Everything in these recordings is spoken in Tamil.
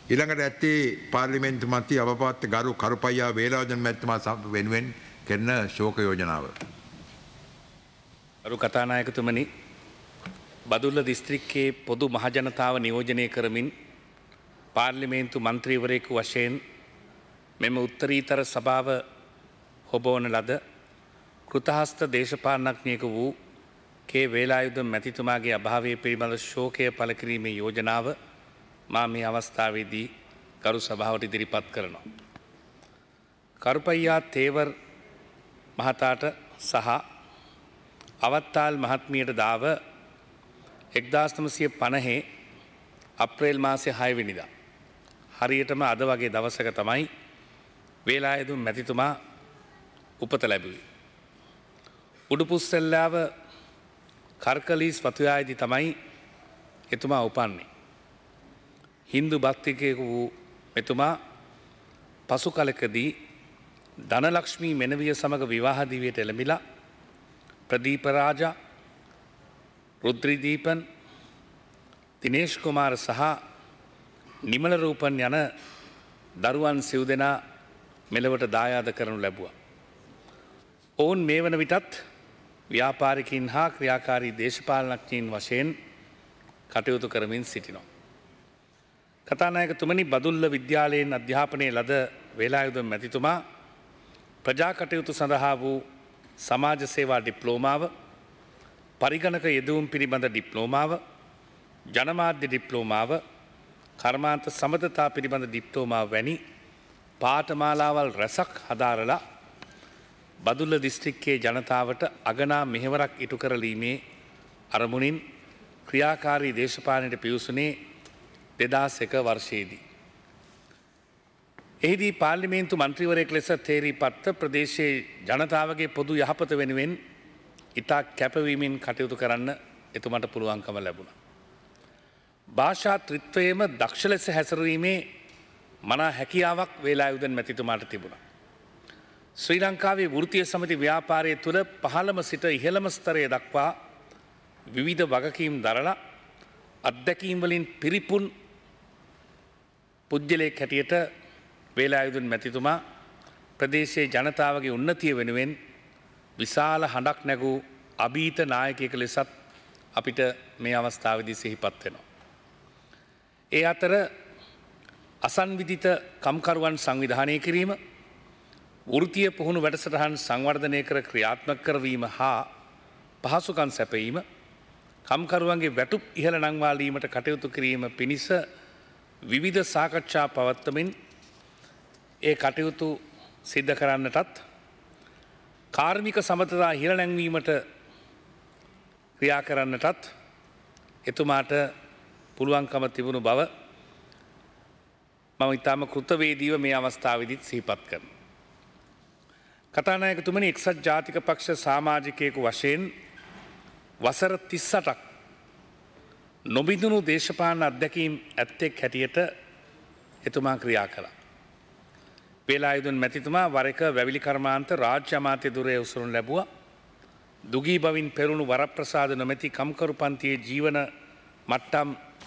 ඉළඟට ඇත්තේ පාර්ලිමෙන්තු මන්ති අපපත් ගරු කරුපයියා වේලාජන මැත්තමා සම වෙනුවෙන් කෙරන ශෝක යෝජනාව. අරු කතානායකතුමනි බදුල්ල දිස්ත්‍රික්කයේ පොදු මහජනතාව නියෝජනය කරමින් පාර්ලිමේන්තු මන්ත්‍රීවරයෙකු වශයෙන් මෙම උත්තරීතර සභාව හොබෝන ලද කෘතහස්ත දේශපාලනඥයක වූ කේ වේලායුද මැතිතුමාගේ අභාවය පිළිබඳ ශෝකය පලකිරීමේ යෝජනාව මා මේ අවස්ථාවේදී ගරු සභාවට ඉදිරිපත් කරනවා. කරුපයියා තේවර් මහතාට සහ අවත්තාල් මහත්මියට දාව එක්දාස්නමසය පණහේ අප්‍රේල් මාසය හයවිනිදා. හරියටම අද වගේ දවසක තමයි වේලායදුම් මැතිතුමා උපත ලැබුවේ. උඩුපුස්සෙල්ලාව කර්කලීස් වතුයායිදි තමයි එතුමා උපන්නේ. හින්දු භක්තිකයකු වූ මෙතුමා පසු කලකදී ධනලක්ෂ්මී මෙනවිය සමඟ විවාහදිවයට එළමිලා ප්‍රදීපරාජා රුද්‍රිදීපන් දිනේශ් කුමාර සහ නිමල රූපන් යන දරුවන් සිව් දෙනා මෙලවට දායාද කරනු ලැබුව. ඔවුන් මේ වන විටත් ව්‍යාපාරිකින් හා ක්‍රියාකාරී දේශපාලනඥීන් වශයෙන් කටයුතු කරමින් සිටිනෝ. කතානායක තුමනි බදුල්ල විද්‍යාලයෙන් අධ්‍යාපනය ලද වෙලායුද මැතිතුමා ප්‍රජාකටයුතු සඳහා වූ සමාජ සේවා ඩිප්ලෝමාව පරිගණක යෙදවුම් පිළිබඳ ඩිප්ලෝමාව ජනමාධ්‍ය ඩිප්ලෝමාව කර්මාන්ත සමඳතා පිළිබඳ ඩිප්ටෝමාව වැනි පාටමාලාවල් රැසක් හදාරලා බදුල්ල දිස්ත්‍රික්කයේ ජනතාවට අගනා මෙහෙවරක් ඉටු කරලීමේ අරමුණින් ක්‍රියාකාරී දේශපාලනයට පියවසුනේ දෙදස් එක වර්ෂයේදී. එහිදී පාර්ලිමේන්තු මන්ත්‍රීවරයෙක් ලෙස තේරී පත්ත ප්‍රදේශයේ ජනතාවගේ පොදු යහපත වෙනුවෙන් ඉතා කැපවීමෙන් කටයුතු කරන්න එතුමට පුළුවන්කම ලැබුණ. භාෂා ත්‍රිත්වයම දක්ෂ ලෙස හැසරවීමේ මනා හැකියාවක් වේලායුදන් මැතිතුමාට තිබුණ. ශ්‍රී ලංකාවේ වෘතිය සමති ව්‍යාපාරය තුළ පහළම සිට ඉහළම ස්තරය දක්වා විවිධ වගකීම් දරලා අත්දැකීම්වලින් පිරිපුන් පුද්ගලයෙක් හැටියට වේලායුදුන් මැතිතුමා ප්‍රදේශයේ ජනතාවගේ උන්නතිය වෙනුවෙන් විශාල හඬක් නැගූ අභීත නායකයක ලෙසත් අපිට මේ අවස්ථාවදී සිහිපත් වෙනවා. ඒ අතර අසන්විධිත කම්කරුවන් සංවිධානය කිරීම වෘතිය පුහුණු වැඩසටහන් සංවර්ධනය කර ක්‍රියාත්මක කරවීම හා පහසුකන් සැපීම කම්කරුවන්ගේ වැටුප් ඉහළ නංවාලීමට කටයුතු කිරීම පිණිස විවිධ සාකච්ඡා පවත්වමින් ඒ කටයුතු සිද්ධ කරන්නටත් කාර්මික සමතතා හිර නැංවීමට ක්‍රියා කරන්නටත් එතුමාට පුළුවන්කම තිබුණු බව මම ඉතාම කෘතවේදීව මේ අවස්ථාවදිත් සිහිපත් කරන. කතානායකතුමනි එක්සත් ජාතික පක්ෂ සාමාජිකයකු වශයෙන් වසර තිස්සටක් නොබිඳුණු දේශපාලන අත්දැකීම් ඇත්තෙක් හැටියට එතුමා ක්‍රියා කළා. පේලායුදුන් මැතිතුමා වරක වැවිලි කර්මාන්ත රාජ්‍ය අමාත්‍ය දුරය උසරුන් ලැබුව දුගී බවින් පෙරුණු වරප්‍රසාද නොමැති කම්කරු පන්තියේ ජීවන මට්ටම්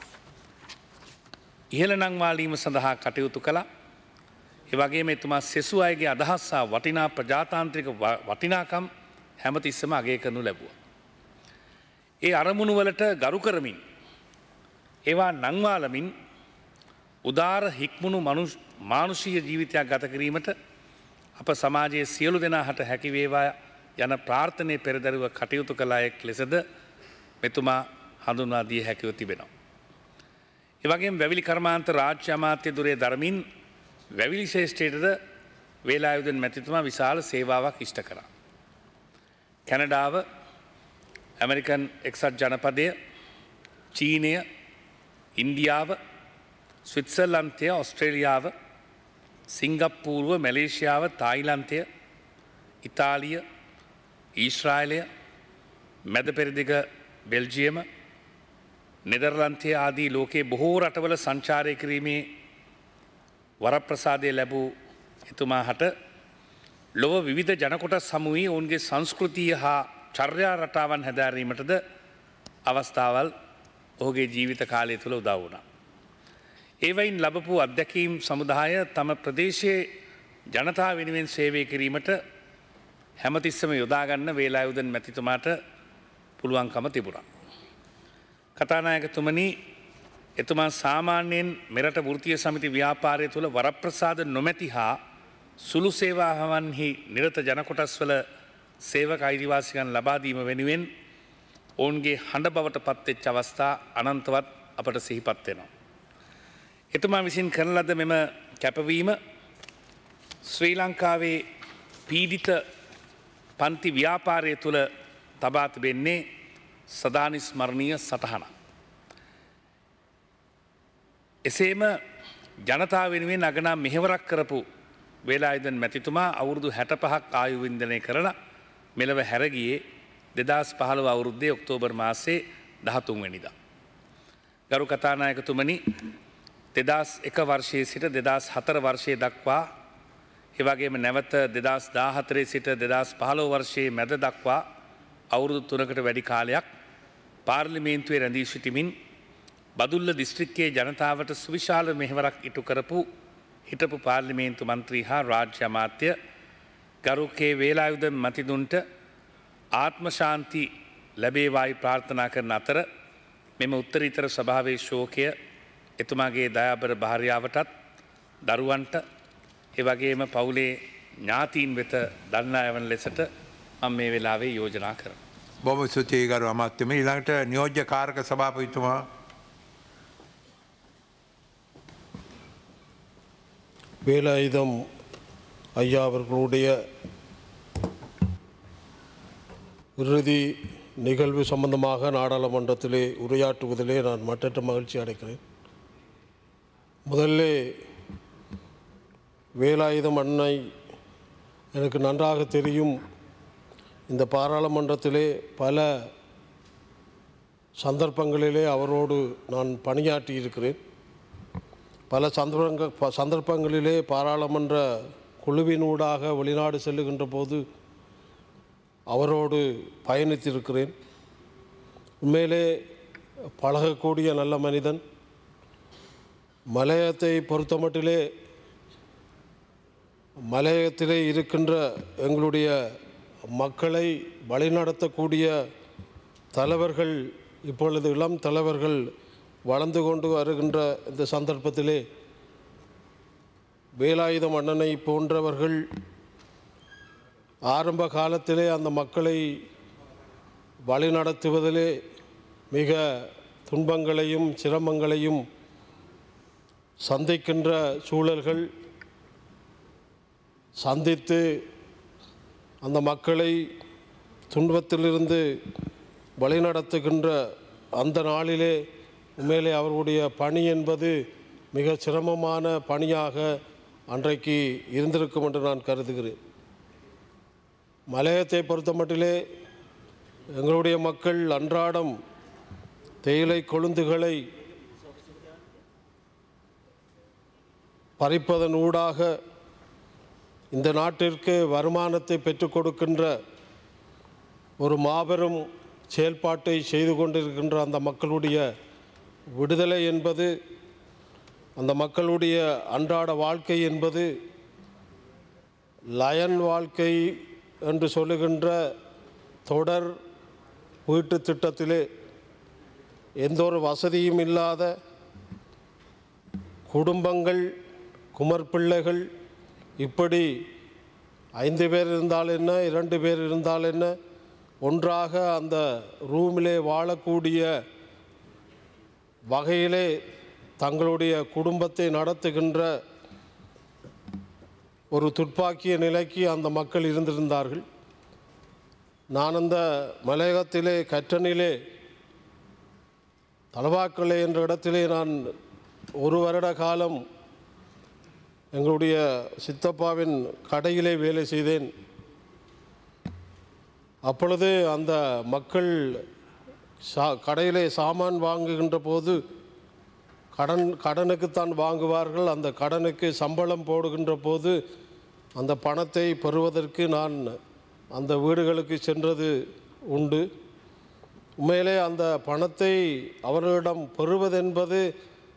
ඉහළ නංවාලීම සඳහා කටයුතු කළා එවගේ මෙතුමා සෙසු අයගේ අදහස්සා වටිනා ප්‍රජාතාන්ත්‍රික වටිනාකම් හැමතිස්සම අගේ කරනු ලැබුව. ඒ අරමුණුවලට ගරු කරමින් ඒවා නංවාලමින් උදාර හික්මුණු මානුෂීය ජීවිතයක් ගත කිරීමට අප සමාජයේ සියලු දෙනා හට හැකිවේවා යන ප්‍රාර්ථනය පෙරදැරුව කටයුතු කලායෙක් ලෙසද මෙතුමා හඳුන්වා දිය හැකිව තිබෙනවා. එවගේ වැවිලි කර්මාන්ත රාජ්‍ය අමාත්‍ය දුරේ දරමින් වැවිලි ශේෂ්ඨයටද වේලායුදන් මැතිතුමා විශාල සේවාවක් ඉෂ්ට කරා. කැනඩාව ඇමරිකන් එක්සත් ජනපදය චීනය ඉන්දියාව ස්විත්සර්ලන්තය ඔස්ට්‍රේලියාව සිංගප්පූර්ව මැලේෂයාව තායිලන්තය ඉතාලිය ඊශ්‍රායිලය මැද පෙරදිග බෙල්ජියම නෙදර්ලන්තය ආදී ලෝකයේ බොහෝ රටවල සංචාරය කිරීමේ වරප්‍රසාදය ලැබූ එතුමා හට ලොව විවිධ ජනකොට සමුවී ඔවුන්ගේ සංස්කෘතිය හා චර්යා රටාවන් හැදෑරීමටද අවස්ථාවල් ඔහුගේ ජීවිත කාලය තුළ උදා වුණා. ඒවයින් ලබපු අත්දැකීම් සමුදාය තම ප්‍රදේශයේ ජනතා වෙනුවෙන් සේවය කිරීමට හැමතිස්සම යොදාගන්න වේලායුදන් මැතිතුමාට පුළුවන්කම තිබුණා. කතානායකතුමනි එතුමා සාමාන්‍යයෙන් මෙරට වෘතිය සමිති ව්‍යාපාරය තුළ වරප්‍රසාද නොමැති හා සුළු සේවාහවන්හි නිරත ජනකොටස්වල සේවක අයිතිවාසිකන් ලබාදීම වෙනුවෙන් ඔවුන්ගේ හඬ බවට පත්වෙච්ච අවස්ථා අනන්තවත් අපට සිහිපත් වෙනවා. එතුමා විසින් කරන ලද මෙම කැපවීම ශ්‍රී ලංකාවේ පීඩිත පන්ති ව්‍යාපාරය තුළ තබා තිබෙන්නේ සදානිස්මරණීය සටහන. එසේම ජනතාව වෙනුවෙන් අගනා මෙහෙවරක් කරපු වේලායිදන් මැතිතුමා අවුරුදු හැට පහක් ආයුවින්දනය කරලා මෙලව හැරගියේ දෙදස් පහළව අවුරුද්දේ ඔක්තෝබර් මාසේ දහතුන්වැනිදා. ගරු කතානායකතුමනි දෙදස් එක වර්ෂයේ සිට දෙදස් හතර වර්ෂය දක්වා ඒවගේම නැවත දෙදස් දාහතරේ සිට දෙදස් පහලෝ වර්ෂයේ මැද දක්වා අවුරුදු තුනකට වැඩි කාලයක් පාර්ලිමේන්තුවේ රැඳී සිටිමින් බදුල්ල දිස්ත්‍රික්කයේ ජනතාවට සුවිශාල මෙහෙවරක් ඉටු කරපු හිටපු පාර්ලිමේන්තු මන්ත්‍රී හා රාජ්‍ය අමාත්‍ය ගරුකේ වේලායුද මතිදුන්ට ආත්මශාන්ති ලැබේවායි ප්‍රාර්ථනා කරන අතර මෙම උත්තරීතර ස්වභාවේ ශෝකය එතුමාගේ දයාබර භාරයාවටත් දරුවන්ට එවගේම පවුලේ ඥාතීන් වෙත දන්නා යවන ලෙසට මම මේ වෙලාවේ යෝජනා කරන. බොම සුචයකරු අමාත්‍යම ඊළඟට නියෝජ්‍ය කාරක සභාපතිතුමා வேலாயுதம் ஐயா அவர்களுடைய இறுதி நிகழ்வு சம்பந்தமாக நாடாளுமன்றத்திலே உரையாற்றுவதிலே நான் மற்றற்ற மகிழ்ச்சி அடைக்கிறேன் முதல்ல வேலாயுதம் அன்னை எனக்கு நன்றாக தெரியும் இந்த பாராளுமன்றத்திலே பல சந்தர்ப்பங்களிலே அவரோடு நான் பணியாற்றி இருக்கிறேன் பல சந்தர்ப்பங்க ப- சந்தர்ப்பங்களிலே பாராளுமன்ற குழுவினூடாக வெளிநாடு செல்லுகின்ற போது அவரோடு பயணித்திருக்கிறேன் உண்மையிலே பழகக்கூடிய நல்ல மனிதன் மலையத்தை பொறுத்தமட்டிலே மலையத்திலே இருக்கின்ற எங்களுடைய மக்களை வழிநடத்தக்கூடிய தலைவர்கள் இப்பொழுது இளம் தலைவர்கள் வளர்ந்து கொண்டு வருகின்ற இந்த சந்தர்ப்பத்திலே வேலாயுதம் அண்ணனை போன்றவர்கள் ஆரம்ப காலத்திலே அந்த மக்களை வழிநடத்துவதிலே மிக துன்பங்களையும் சிரமங்களையும் சந்திக்கின்ற சூழல்கள் சந்தித்து அந்த மக்களை துன்பத்திலிருந்து வழிநடத்துகின்ற அந்த நாளிலே உண்மையிலே அவருடைய பணி என்பது மிக சிரமமான பணியாக அன்றைக்கு இருந்திருக்கும் என்று நான் கருதுகிறேன் மலையத்தை பொறுத்தமட்டிலே எங்களுடைய மக்கள் அன்றாடம் தேயிலை கொழுந்துகளை பறிப்பதன் ஊடாக இந்த நாட்டிற்கு வருமானத்தை பெற்றுக் கொடுக்கின்ற ஒரு மாபெரும் செயல்பாட்டை செய்து கொண்டிருக்கின்ற அந்த மக்களுடைய விடுதலை என்பது அந்த மக்களுடைய அன்றாட வாழ்க்கை என்பது லயன் வாழ்க்கை என்று சொல்லுகின்ற தொடர் வீட்டு திட்டத்திலே எந்த ஒரு வசதியும் இல்லாத குடும்பங்கள் குமர் பிள்ளைகள் இப்படி ஐந்து பேர் இருந்தால் என்ன இரண்டு பேர் இருந்தால் என்ன ஒன்றாக அந்த ரூமிலே வாழக்கூடிய வகையிலே தங்களுடைய குடும்பத்தை நடத்துகின்ற ஒரு துப்பாக்கிய நிலைக்கு அந்த மக்கள் இருந்திருந்தார்கள் நான் அந்த மலையகத்திலே கற்றனிலே தலவாக்கலை என்ற இடத்திலே நான் ஒரு வருட காலம் எங்களுடைய சித்தப்பாவின் கடையிலே வேலை செய்தேன் அப்பொழுது அந்த மக்கள் சா கடையிலே சாமான் வாங்குகின்ற போது கடன் கடனுக்குத்தான் வாங்குவார்கள் அந்த கடனுக்கு சம்பளம் போடுகின்ற போது அந்த பணத்தை பெறுவதற்கு நான் அந்த வீடுகளுக்கு சென்றது உண்டு உண்மையிலே அந்த பணத்தை அவர்களிடம் பெறுவதென்பது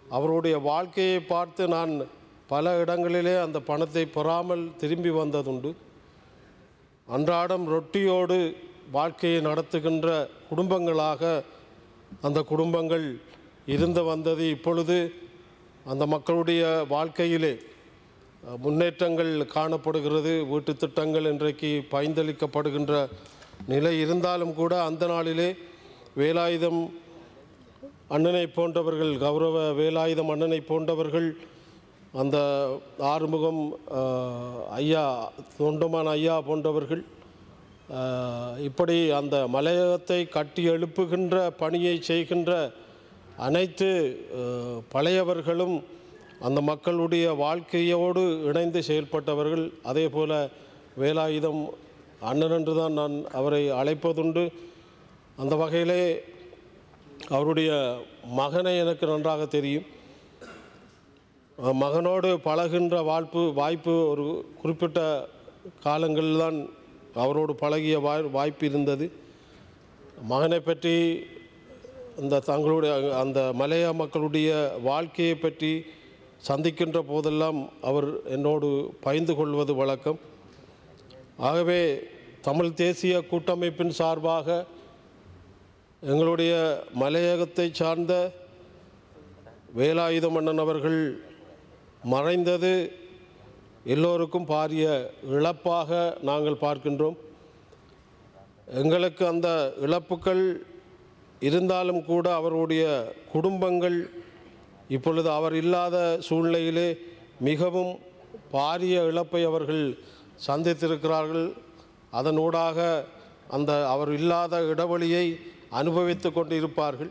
அவருடைய வாழ்க்கையை பார்த்து நான் பல இடங்களிலே அந்த பணத்தை பெறாமல் திரும்பி வந்ததுண்டு அன்றாடம் ரொட்டியோடு வாழ்க்கையை நடத்துகின்ற குடும்பங்களாக அந்த குடும்பங்கள் இருந்து வந்தது இப்பொழுது அந்த மக்களுடைய வாழ்க்கையிலே அஹ், முன்னேற்றங்கள் காணப்படுகிறது வீட்டு திட்டங்கள் இன்றைக்கு பைந்தளிக்கப்படுகின்ற நிலை இருந்தாலும் கூட அந்த நாளிலே வேலாயுதம் அண்ணனை போன்றவர்கள் கௌரவ வேலாயுதம் அண்ணனை போன்றவர்கள் அந்த ஆறுமுகம் அஹ், ஐயா தொண்டமான் ஐயா போன்றவர்கள் அஹ், இப்படி அந்த மலையகத்தை கட்டி எழுப்புகின்ற பணியை செய்கின்ற அனைத்து அஹ், பழையவர்களும் அந்த மக்களுடைய வாழ்க்கையோடு இணைந்து செயல்பட்டவர்கள் அதே போல வேலாயுதம் அண்ணன் என்று தான் நான் அவரை அழைப்பதுண்டு அந்த வகையிலே அவருடைய மகனை எனக்கு நன்றாக தெரியும் அஹ் மகனோடு பழகின்ற வாய்ப்பு வாய்ப்பு ஒரு குறிப்பிட்ட காலங்களில் தான் அவரோடு பழகிய வாய் வாய்ப்பு இருந்தது மகனை பற்றி இந்த தங்களுடைய அந்த மலைய மக்களுடைய வாழ்க்கையை பற்றி சந்திக்கின்ற போதெல்லாம் அவர் என்னோடு பகிர்ந்து கொள்வது வழக்கம் ஆகவே தமிழ் தேசிய கூட்டமைப்பின் சார்பாக எங்களுடைய மலையகத்தை சார்ந்த வேலாயுத மன்னன் அவர்கள் மறைந்தது எல்லோருக்கும் பாரிய இழப்பாக நாங்கள் பார்க்கின்றோம் எங்களுக்கு அந்த இழப்புகள் இருந்தாலும் கூட அவருடைய குடும்பங்கள் இப்பொழுது அவர் இல்லாத சூழ்நிலையிலே மிகவும் பாரிய இழப்பை அவர்கள் சந்தித்திருக்கிறார்கள் அதனூடாக அந்த அவர் இல்லாத இடைவெளியை அனுபவித்து கொண்டு இருப்பார்கள்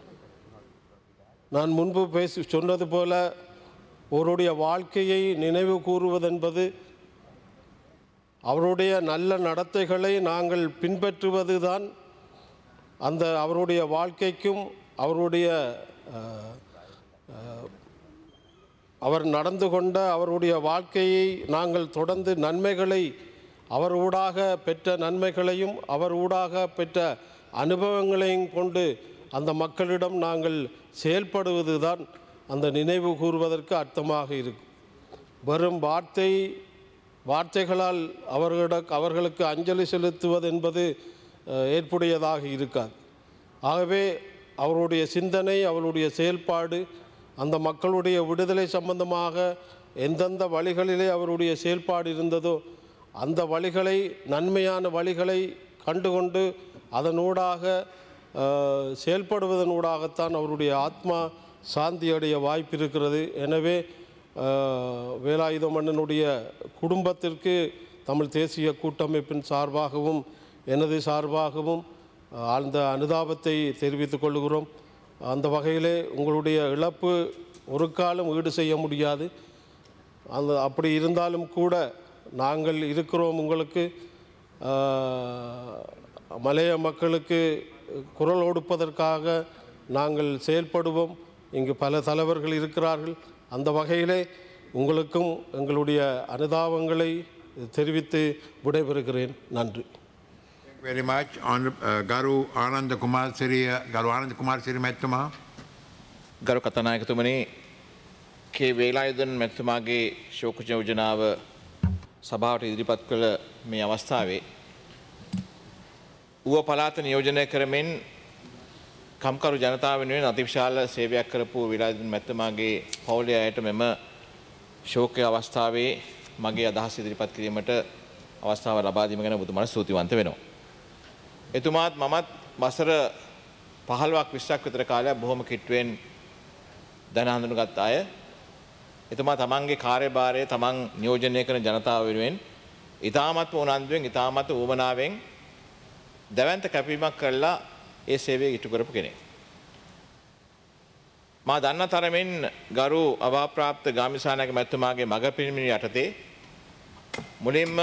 நான் முன்பு பேசி சொன்னது போல ஒருடைய வாழ்க்கையை நினைவு கூறுவதென்பது அவருடைய நல்ல நடத்தைகளை நாங்கள் பின்பற்றுவது தான் அந்த அவருடைய வாழ்க்கைக்கும் அவருடைய அஹ், அஹ், அவர் நடந்து கொண்ட அவருடைய வாழ்க்கையை நாங்கள் தொடர்ந்து நன்மைகளை அவர் ஊடாக பெற்ற நன்மைகளையும் அவர் ஊடாக பெற்ற அனுபவங்களையும் கொண்டு அந்த மக்களிடம் நாங்கள் செயல்படுவது தான் அந்த நினைவு கூறுவதற்கு அர்த்தமாக இருக்கும் வெறும் வார்த்தை வார்த்தைகளால் அவர்களிட அவர்களுக்கு அஞ்சலி செலுத்துவது என்பது அஹ், ஏற்புடையதாக இருக்காது ஆகவே அவருடைய சிந்தனை அவருடைய செயல்பாடு அந்த மக்களுடைய விடுதலை சம்பந்தமாக எந்தெந்த வழிகளிலே அவருடைய செயல்பாடு இருந்ததோ அந்த வழிகளை நன்மையான வழிகளை கண்டுகொண்டு அதனூடாக அஹ், செயல்படுவதனூடாகத்தான் அவருடைய ஆத்மா சாந்தி அடைய வாய்ப்பு இருக்கிறது எனவே அஹ், வேலாயுத மன்னனுடைய குடும்பத்திற்கு தமிழ் தேசிய கூட்டமைப்பின் சார்பாகவும் எனது சார்பாகவும் அஹ், ஆழ்ந்த அனுதாபத்தை தெரிவித்துக் கொள்கிறோம் அந்த வகையிலே உங்களுடைய இழப்பு ஒரு காலம் ஈடு செய்ய முடியாது அந்த அப்படி இருந்தாலும் கூட நாங்கள் இருக்கிறோம் உங்களுக்கு ஆஹ், மலைய மக்களுக்கு குரல் கொடுப்பதற்காக நாங்கள் செயல்படுவோம் இங்கு பல தலைவர்கள் இருக்கிறார்கள் அந்த வகையிலே உங்களுக்கும் எங்களுடைய அனுதாபங்களை தெரிவித்து விடைபெறுகிறேன் நன்றி very much on uh, ගරු ආනන්ද කුමාරසිරිය ගරු ආනන්ද කුමාරසිරි මැතිතුමා ගරු කතනායකතුමනි කේ වේලායුදන් මැතිතුමාගේ ශෝක යෝජනාව සභාවට ඉදිරිපත් කළ මේ අවස්ථාවේ ඌව පලාත නියෝජනය කරමින් කම්කරු ජනතාව වෙනුවෙන් අතිවිශාල සේවයක් කරපු විලායුදන් මැතිතුමාගේ පවුලේ අයට මෙම ශෝකය අවස්ථාවේ මගේ අදහස් ඉදිරිපත් කිරීමට අවස්ථාව ලබා දීම ගැන ඔබතුමාට ස්තුතිවන්ත වෙනවා. එතුමාත් මමත් වසර පහළවක් විස්සක් විතර කාලයක් බොහොම කිට්ටුවෙන් දැන හඳුනගත් අය එතුමා තමන්ගේ කාර්යභාරය තමන් නියෝජනය කරන ජනතාව වෙනුවෙන් ඉතාමත්ම උනන්දුවෙන් ඉතාමත් ඌමනාවෙන් දැවන්ත කැපීමක් කරලා ඒ සේවය ඉටු කරපු කෙනෙක්. මා දන්න තරමින් ගරු අවාප්‍රාප්ත ගාමිසානක මැත්තුමාගේ මඟ පිරිමිණි යටතේ මුලින්ම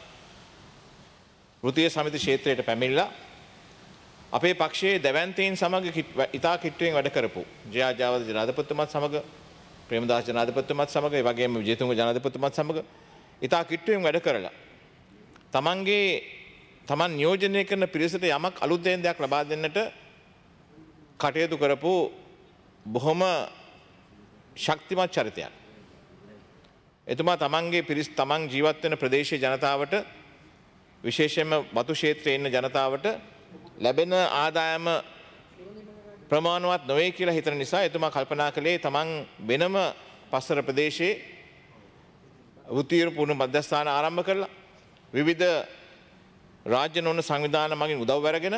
වෘතිය සමිති ක්ෂේත්‍රයට පැමිණිලා අපේ පක්ෂයේ දැවන්තීන් සමග කිට්- වැ- ඉතා කිට්ටුවෙන් වැඩ කරපු ජයාජාවද ජනාධපතිතුමත් සමග ප්‍රේමදාස ජනාධපතිතුමත් සමග ඒ වගේම විජේතුංග ජනාධපතිතුමත් සමග ඉතා කිට්ටුවෙන් වැඩ කරලා තමන්ගේ තමන් නියෝජනය කරන පිරිසට යමක් අලුත් දෙයක් ලබා දෙන්නට කටයුතු කරපු බොහොම ශක්තිමත් චරිතයක්. එතුමා තමන්ගේ පිරිස් තමන් ජීවත්වෙන ප්‍රදේශය ජනතාවට විශේෂයෙන්ම බතු ක්ෂේත්‍රයේ ඉන්න ජනතාවට ලැබෙන ආදායම ප්‍රමාණවත් නොවේ කියලා හිතන නිසා එතුමා කල්පනා කළේ තමන් වෙනම පස්සර ප්‍රදේශයේ වෘත්තීය පුුණු මධ්‍යස්ථාන ආරම්භ කරලා විවිධ රාජ්‍ය නොවන සංවිධාන මගින් උදව් වැරගෙන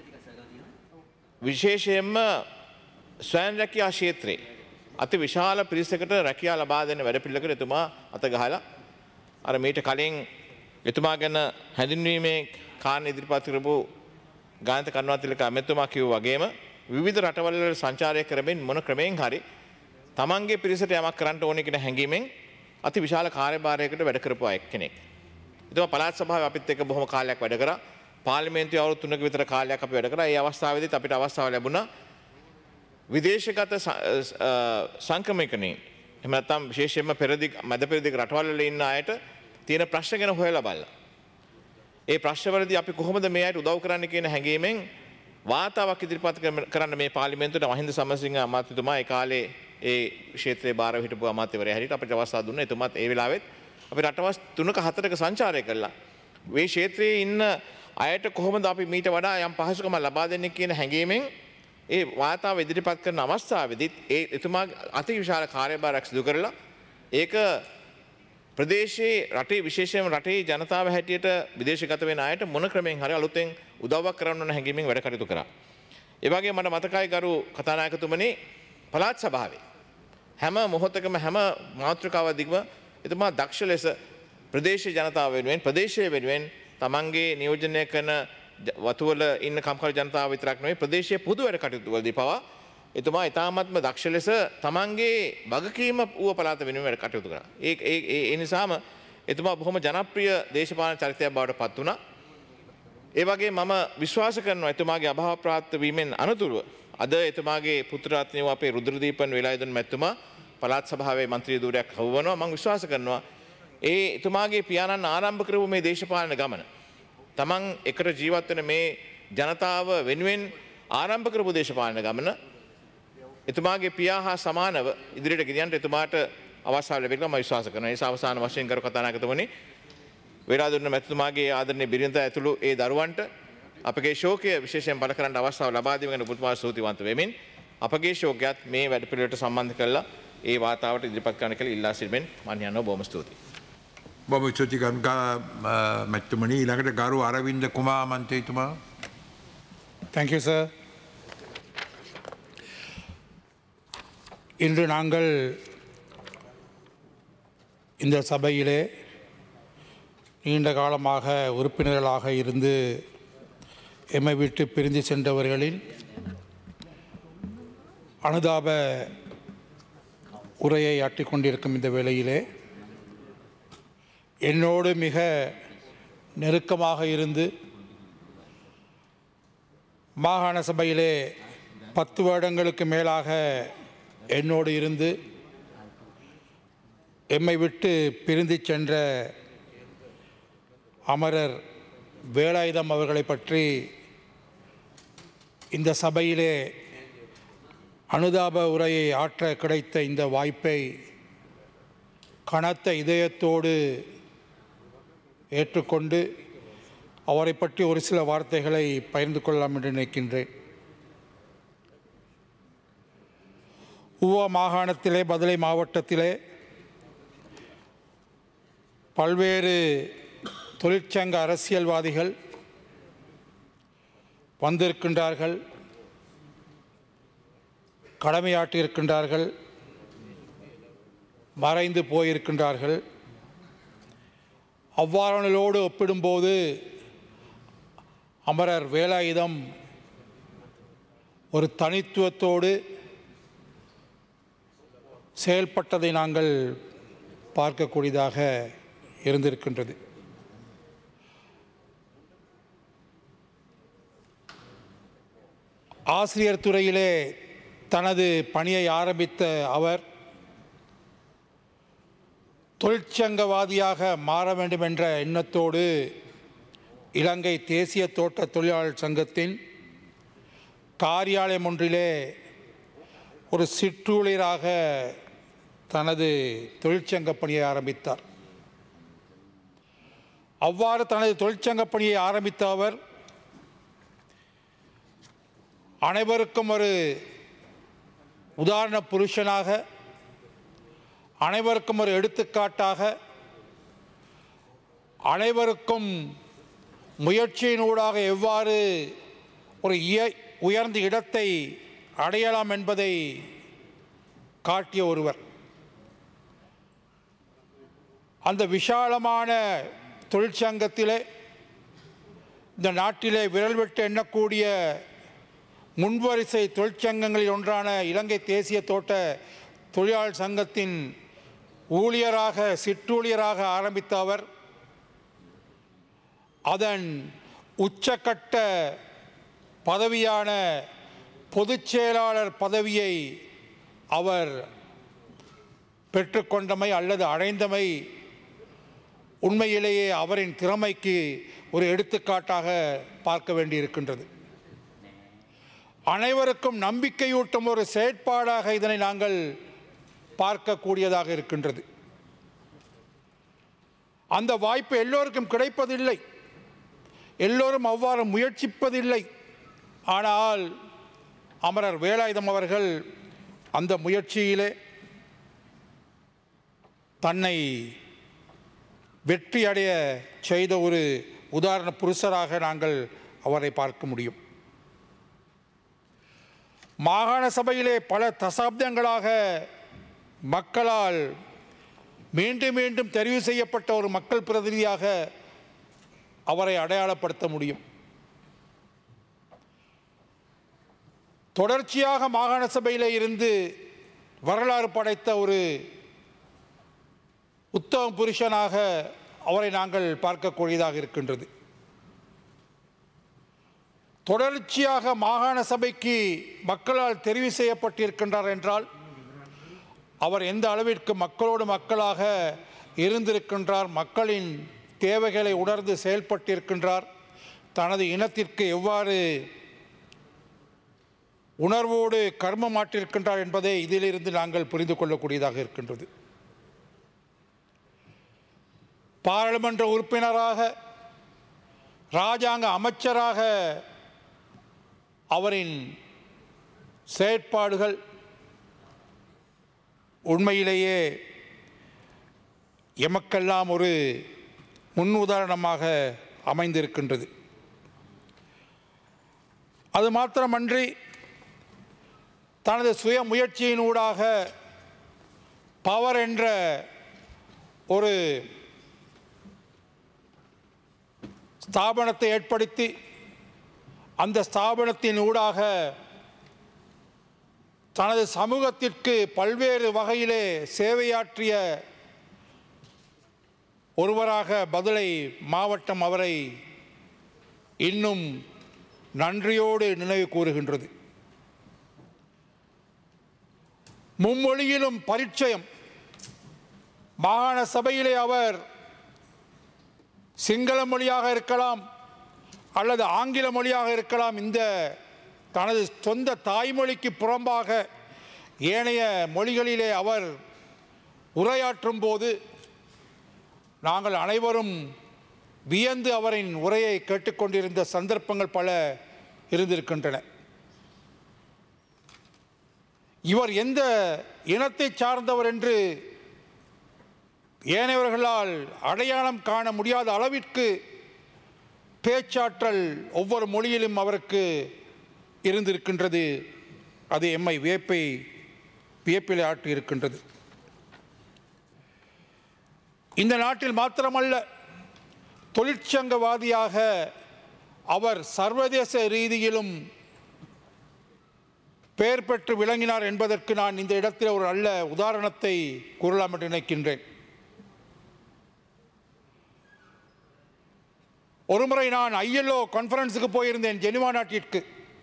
විශේෂයෙන්ම ස්වයන් රැකියා ක්ෂේත්‍රයේ අති විශාල පිරිසකට රැකියා ලබා දෙන වැඩ පිළිවෙලකට එතුමා අත ගහලා අර මීට කලින් එතුමා ගැන හැඳින්වීමේ කාරණ ඉදිරිපත් කරපු ගායන්ත කරුණාතිලක ඇමතුමා කිව්ව වගේම විවිධ රටවල් වල සංචාරය කරමින් මොන ක්‍රමයෙන් හරි තමන්ගේ පිරිසට යමක් කරන්න ඕනේ කියන හැඟීමෙන් අති විශාල කාර්යභාරයකට වැඩ කරපු අය කෙනෙක්. එතුමා පළාත් සභාවේ අපිත් එක්ක බොහොම කාලයක් වැඩ කරා. පාර්ලිමේන්තුවේ අවුරුදු 3ක විතර කාලයක් අපි වැඩ කරා. ඒ අවස්ථාවේදීත් අපිට අවස්ථාව ලැබුණා විදේශගත සංක්‍රමණිකණීන් එහෙම නැත්නම් විශේෂයෙන්ම පෙරදිග මැද පෙරදිග රටවල් වල ඉන්න අයට තියෙන ප්‍රශ්න ගැන හොයලා බලලා. ඒ ප්‍රශ්නවලදී අපි කොහොමද මේ අයට උදව් කරන්න කියන හැඟීමෙන් වාතාවක් ඉදිරිපත් කරන්න මේ පාර්ලිමේන්තුවට මහින්ද සමරසිංහ අමාත්‍යතුමා ඒ කාලේ ඒ ක්ෂේත්‍රයේ බාරව හිටපු අමාත්‍යවරයා හැටියට අපිට අවස්ථාව දුන්නා. එතුමාත් ඒ වෙලාවෙත් අපි රටවස් 3ක 4ක සංචාරය කළා. මේ ක්ෂේත්‍රයේ ඉන්න අයට කොහොමද අපි මීට වඩා යම් පහසුකම ලබා දෙන්නේ කියන හැඟීමෙන් ඒ වාතාව ඉදිරිපත් කරන අවස්ථාවේදීත් ඒ එතුමා අති විශාල කාර්යභාරයක් සිදු කරලා ඒක ප්‍රදේශයේ රටේ විශේෂයෙන්ම රටේ ජනතාව හැටියට විදේශගත වෙන අයට මොන ක්‍රමෙන් හරි අලුතෙන් උදව්වක් කරන්න ඕන හැඟීමෙන් වැඩ කටයුතු කරා. ඒ වගේම මට මතකයි ගරු කතානායකතුමනි පළාත් සභාවේ හැම මොහොතකම හැම මාතෘකාවක් දිගම එතුමා දක්ෂ ලෙස ප්‍රදේශ ජනතාව වෙනුවෙන් ප්‍රදේශය වෙනුවෙන් තමන්ගේ නියෝජනය කරන වතුවල ඉන්න කම්කරු ජනතාව විතරක් නෙවෙයි ප්‍රදේශයේ පොදු වැඩ කටයුතු වලදී පවා එතුමා ඉතාමත්ම දක්ෂ ලෙස තමන්ගේ වගකීම ඌව පළාත වෙනුවෙන් වැඩ කටයුතු කරා. ඒ ඒ ඒ නිසාම එතුමා බොහොම ජනප්‍රිය දේශපාලන චරිතයක් බවට පත් වුණා. ඒ වගේ මම විශ්වාස කරනවා එතුමාගේ අභාව ප්‍රාප්ත වීමෙන් අනතුරුව අද එතුමාගේ පුත්‍රරත්නය වූ අපේ රුද්‍රදීපන් වෙලායුධන් මැතිතුමා පළාත් සභාවේ මන්ත්‍රී ධූරයක් හවුවනවා මම විශ්වාස කරනවා ඒ එතුමාගේ පියාණන් ආරම්භ කරපු මේ දේශපාලන ගමන තමන් එකට ජීවත් වෙන මේ ජනතාව වෙනුවෙන් ආරම්භ කරපු දේශපාලන ගමන එතුමාගේ පියා හා සමානව ඉදිරියට ගෙනියන්න එතුමාට අවස්ථාව ලැබෙනවා මම විශ්වාස කරනවා. ඒ නිසා අවසාන වශයෙන් කරු කතානායකතුමනි වේරාදුන්න මැතිතුමාගේ ආදරණීය බිරිඳ ඇතුළු ඒ දරුවන්ට අපගේ ශෝකය විශේෂයෙන් බල කරන්න අවස්ථාව ලබා දීම ගැන පුතුමා ස්තුතිවන්ත වෙමින් අපගේ ශෝකයත් මේ වැඩපිළිවෙලට සම්බන්ධ කරලා ඒ වාතාවට ඉදිරිපත් කරන්න කියලා ඉල්ලා සිටිමින් මම යනවා බොහොම ස්තුතියි. බොම චෝතිකන්කා මැත්තුමනි ඊළඟට ගරු අරවින්ද කුමා මන්තේතුමා Thank you, sir. இன்று நாங்கள் இந்த சபையிலே நீண்ட காலமாக உறுப்பினர்களாக இருந்து எம்மை விட்டு பிரிந்து சென்றவர்களின் அனுதாப உரையை ஆற்றிக் கொண்டிருக்கும் இந்த வேளையிலே என்னோடு மிக நெருக்கமாக இருந்து மாகாண சபையிலே பத்து வருடங்களுக்கு மேலாக என்னோடு இருந்து எம்மை விட்டு பிரிந்து சென்ற அமரர் வேலாயுதம் அவர்களை பற்றி இந்த சபையிலே அனுதாப உரையை ஆற்ற கிடைத்த இந்த வாய்ப்பை கனத்த இதயத்தோடு ஏற்றுக்கொண்டு அவரை பற்றி ஒரு சில வார்த்தைகளை பகிர்ந்து கொள்ளலாம் என்று நினைக்கின்றேன் ஊவா மாகாணத்திலே பதுளை மாவட்டத்திலே பல்வேறு தொழிற்சங்க அரசியல்வாதிகள் வந்திருக்கின்றார்கள் கடமையாற்றியிருக்கின்றார்கள் மறைந்து போயிருக்கின்றார்கள் அவ்வாறானோடு ஒப்பிடும்போது அமரர் வேலாயுதம் ஒரு தனித்துவத்தோடு செயல்பட்டதை நாங்கள் பார்க்கக்கூடியதாக இருந்திருக்கின்றது ஆசிரியர் துறையிலே தனது பணியை ஆரம்பித்த அவர் தொழிற்சங்கவாதியாக மாற வேண்டும் என்ற எண்ணத்தோடு இலங்கை தேசிய தோட்ட தொழிலாளர் சங்கத்தின் காரியாலயம் ஒன்றிலே ஒரு சிற்றூழியராக தனது தொழிற்சங்க பணியை ஆரம்பித்தார் அவ்வாறு தனது தொழிற்சங்க பணியை ஆரம்பித்த அவர் அனைவருக்கும் ஒரு உதாரண புருஷனாக அனைவருக்கும் ஒரு எடுத்துக்காட்டாக அனைவருக்கும் முயற்சியினூடாக எவ்வாறு ஒரு இய- உயர்ந்த இடத்தை அடையலாம் என்பதை காட்டிய ஒருவர் அந்த விஷாலமான தொழிற்சங்கத்திலே இந்த நாட்டிலே விரல் விட்டு எண்ணக்கூடிய முன்வரிசை தொழிற்சங்கங்களில் ஒன்றான இலங்கை தேசிய தோட்ட தொழிலாளர் சங்கத்தின் ஊழியராக சிற்றூழியராக ஆரம்பித்த அவர் அதன் உச்சக்கட்ட பதவியான பொதுச் செயலாளர் பதவியை அவர் பெற்றுக்கொண்டமை அல்லது அடைந்தமை உண்மையிலேயே அவரின் திறமைக்கு ஒரு எடுத்துக்காட்டாக பார்க்க வேண்டியிருக்கின்றது அனைவருக்கும் நம்பிக்கையூட்டும் ஒரு செயற்பாடாக இதனை நாங்கள் பார்க்கக்கூடியதாக இருக்கின்றது அந்த வாய்ப்பு எல்லோருக்கும் கிடைப்பதில்லை எல்லோரும் அவ்வாறு முயற்சிப்பதில்லை ஆனால் அமரர் வேலாயுதம் அவர்கள் அந்த முயற்சியிலே தன்னை வெற்றி அடைய செய்த ஒரு உதாரண புருஷராக நாங்கள் அவரை பார்க்க முடியும் மாகாண சபையிலே பல தசாப்தங்களாக மக்களால் மீண்டும் மீண்டும் தெரிவு செய்யப்பட்ட ஒரு மக்கள் பிரதிநிதியாக அவரை அடையாளப்படுத்த முடியும் தொடர்ச்சியாக மாகாண சபையிலே இருந்து வரலாறு படைத்த ஒரு உத்தம புருஷனாக அவரை நாங்கள் பார்க்கக்கூடியதாக இருக்கின்றது தொடர்ச்சியாக மாகாண சபைக்கு மக்களால் தெரிவு செய்யப்பட்டிருக்கின்றார் என்றால் அவர் எந்த அளவிற்கு மக்களோடு மக்களாக இருந்திருக்கின்றார் மக்களின் தேவைகளை உணர்ந்து செயல்பட்டிருக்கின்றார் தனது இனத்திற்கு எவ்வாறு உணர்வோடு கர்மமாட்டிருக்கின்றார் என்பதை இதிலிருந்து நாங்கள் புரிந்து கொள்ளக்கூடியதாக இருக்கின்றது பாராளுமன்ற உறுப்பினராக இராஜாங்க அமைச்சராக அவரின் செயற்பாடுகள் உண்மையிலேயே எமக்கெல்லாம் ஒரு முன் உதாரணமாக அமைந்திருக்கின்றது அது மாத்திரமன்றி தனது சுய முயற்சியினூடாக பவர் என்ற ஒரு ஸ்தாபனத்தை ஏற்படுத்தி அந்த ஸ்தாபனத்தின் ஊடாக தனது சமூகத்திற்கு பல்வேறு வகையிலே சேவையாற்றிய ஒருவராக பதுளை மாவட்டம் அவரை இன்னும் நன்றியோடு நினைவு கூறுகின்றது மும்மொழியிலும் பரிச்சயம் மாகாண சபையிலே அவர் சிங்கள மொழியாக இருக்கலாம் அல்லது ஆங்கில மொழியாக இருக்கலாம் இந்த தனது சொந்த தாய்மொழிக்கு புறம்பாக ஏனைய மொழிகளிலே அவர் உரையாற்றும் போது நாங்கள் அனைவரும் வியந்து அவரின் உரையை கேட்டுக்கொண்டிருந்த சந்தர்ப்பங்கள் பல இருந்திருக்கின்றன இவர் எந்த இனத்தை சார்ந்தவர் என்று ஏனையவர்களால் அடையாளம் காண முடியாத அளவிற்கு பேச்சாற்றல் ஒவ்வொரு மொழியிலும் அவருக்கு இருந்திருக்கின்றது அது எம்மை வியப்பை வியப்பில் ஆற்றி இருக்கின்றது இந்த நாட்டில் மாத்திரமல்ல தொழிற்சங்கவாதியாக அவர் சர்வதேச ரீதியிலும் பெயர் பெற்று விளங்கினார் என்பதற்கு நான் இந்த இடத்தில் ஒரு நல்ல உதாரணத்தை கூறலாம் என்று நினைக்கின்றேன் ஒருமுறை நான் ஐஎல்ஓ கான்ஃபரன்ஸுக்கு போயிருந்தேன் ஜெனிவா நாட்டிற்கு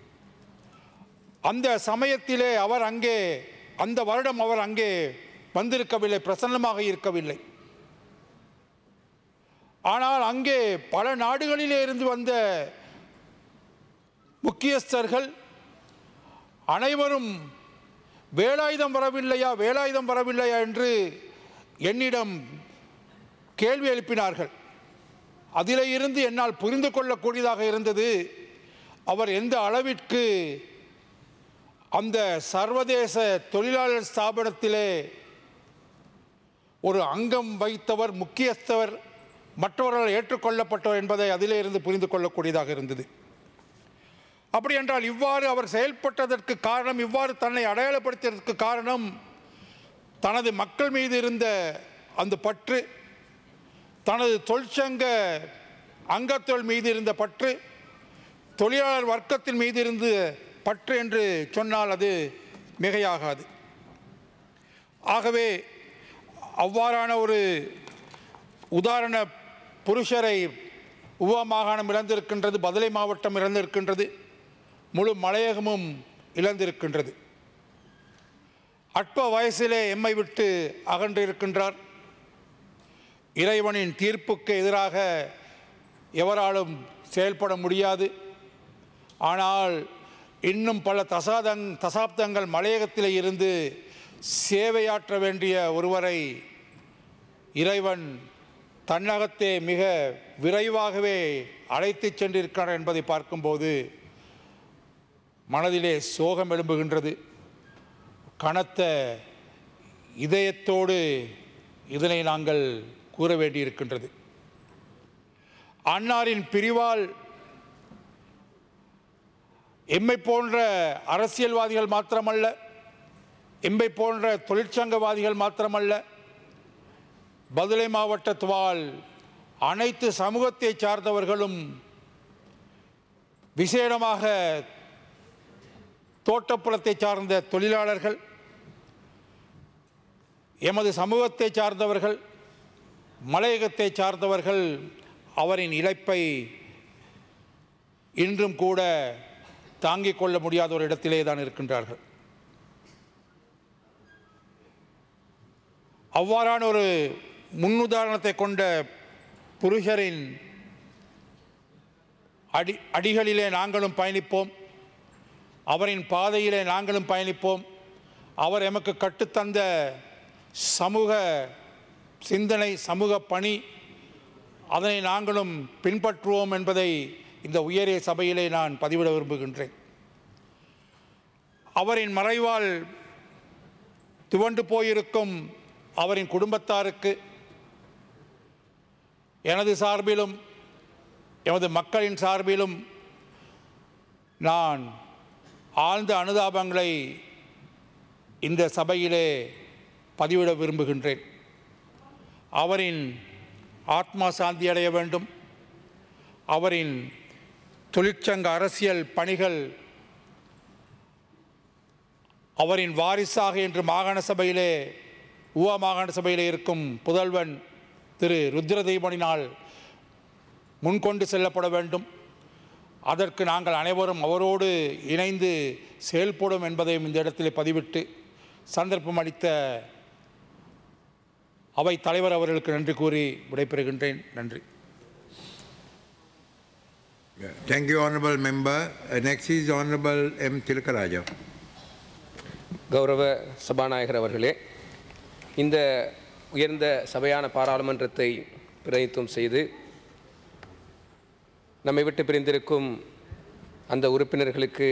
அந்த சமயத்திலே அவர் அங்கே அந்த வருடம் அவர் அங்கே வந்திருக்கவில்லை பிரசன்னமாக இருக்கவில்லை ஆனால் அங்கே பல நாடுகளிலே இருந்து வந்த முக்கியஸ்தர்கள் அனைவரும் வேலாயுதம் வரவில்லையா வேலாயுதம் வரவில்லையா என்று என்னிடம் கேள்வி எழுப்பினார்கள் அதிலே இருந்து என்னால் புரிந்து கொள்ளக்கூடியதாக இருந்தது அவர் எந்த அளவிற்கு அந்த சர்வதேச தொழிலாளர் ஸ்தாபனத்திலே ஒரு அங்கம் வைத்தவர் முக்கியஸ்தவர் மற்றவர்களால் ஏற்றுக்கொள்ளப்பட்டவர் என்பதை அதிலே இருந்து புரிந்து கொள்ளக்கூடியதாக இருந்தது அப்படி என்றால் இவ்வாறு அவர் செயல்பட்டதற்கு காரணம் இவ்வாறு தன்னை அடையாளப்படுத்தியதற்கு காரணம் தனது மக்கள் மீது இருந்த அந்த பற்று தனது தொழிற்சங்க அங்கத்தொழில் மீது இருந்த பற்று தொழிலாளர் வர்க்கத்தின் மீது இருந்து பற்று என்று சொன்னால் அது மிகையாகாது ஆகவே அவ்வாறான ஒரு உதாரண புருஷரை உவா மாகாணம் இழந்திருக்கின்றது பதலை மாவட்டம் இழந்திருக்கின்றது முழு மலையகமும் இழந்திருக்கின்றது அற்ப வயசிலே எம்மை விட்டு அகன்றிருக்கின்றார் இறைவனின் தீர்ப்புக்கு எதிராக எவராலும் செயல்பட முடியாது ஆனால் இன்னும் பல தசாதங் தசாப்தங்கள் மலையகத்திலே இருந்து சேவையாற்ற வேண்டிய ஒருவரை இறைவன் தன்னகத்தே மிக விரைவாகவே அழைத்துச் சென்றிருக்கிறார் என்பதை பார்க்கும்போது மனதிலே சோகம் எழும்புகின்றது கனத்த இதயத்தோடு இதனை நாங்கள் கூற வேண்டியிருக்கின்றது அன்னாரின் பிரிவால் எம்மை போன்ற அரசியல்வாதிகள் மாத்திரமல்ல எம்மை போன்ற தொழிற்சங்கவாதிகள் மாத்திரமல்ல பதுளை மாவட்டத்துவால் அனைத்து சமூகத்தை சார்ந்தவர்களும் விசேடமாக தோட்டப்புறத்தை சார்ந்த தொழிலாளர்கள் எமது சமூகத்தை சார்ந்தவர்கள் மலையகத்தை சார்ந்தவர்கள் அவரின் இழப்பை இன்றும் கூட தாங்கிக் கொள்ள முடியாத ஒரு இடத்திலே தான் இருக்கின்றார்கள் அவ்வாறான ஒரு முன்னுதாரணத்தை கொண்ட புருஷரின் அடி அடிகளிலே நாங்களும் பயணிப்போம் அவரின் பாதையிலே நாங்களும் பயணிப்போம் அவர் எமக்கு கற்றுத்தந்த சமூக சிந்தனை சமூக பணி அதனை நாங்களும் பின்பற்றுவோம் என்பதை இந்த உயரிய சபையிலே நான் பதிவிட விரும்புகின்றேன் அவரின் மறைவால் துவண்டு போயிருக்கும் அவரின் குடும்பத்தாருக்கு எனது சார்பிலும் எமது மக்களின் சார்பிலும் நான் ஆழ்ந்த அனுதாபங்களை இந்த சபையிலே பதிவிட விரும்புகின்றேன் அவரின் ஆத்மா சாந்தி அடைய வேண்டும் அவரின் தொழிற்சங்க அரசியல் பணிகள் அவரின் வாரிசாக இன்று மாகாண சபையிலே ஊவா மாகாண சபையிலே இருக்கும் புதல்வன் திரு ருத்ரதீபனினால் முன்கொண்டு செல்லப்பட வேண்டும் அதற்கு நாங்கள் அனைவரும் அவரோடு இணைந்து செயல்படும் என்பதையும் இந்த இடத்திலே பதிவிட்டு சந்தர்ப்பம் அளித்த அவை தலைவர் அவர்களுக்கு நன்றி கூறி விடைபெறுகின்றேன் நன்றி Thank you, Honourable Member. Uh, Next is Honourable M. Tilakaraja. கௌரவ சபாநாயகர் அவர்களே இந்த உயர்ந்த சபையான பாராளுமன்றத்தை பிரதித்துவம் செய்து நம்மை விட்டு பிரிந்திருக்கும் அந்த உறுப்பினர்களுக்கு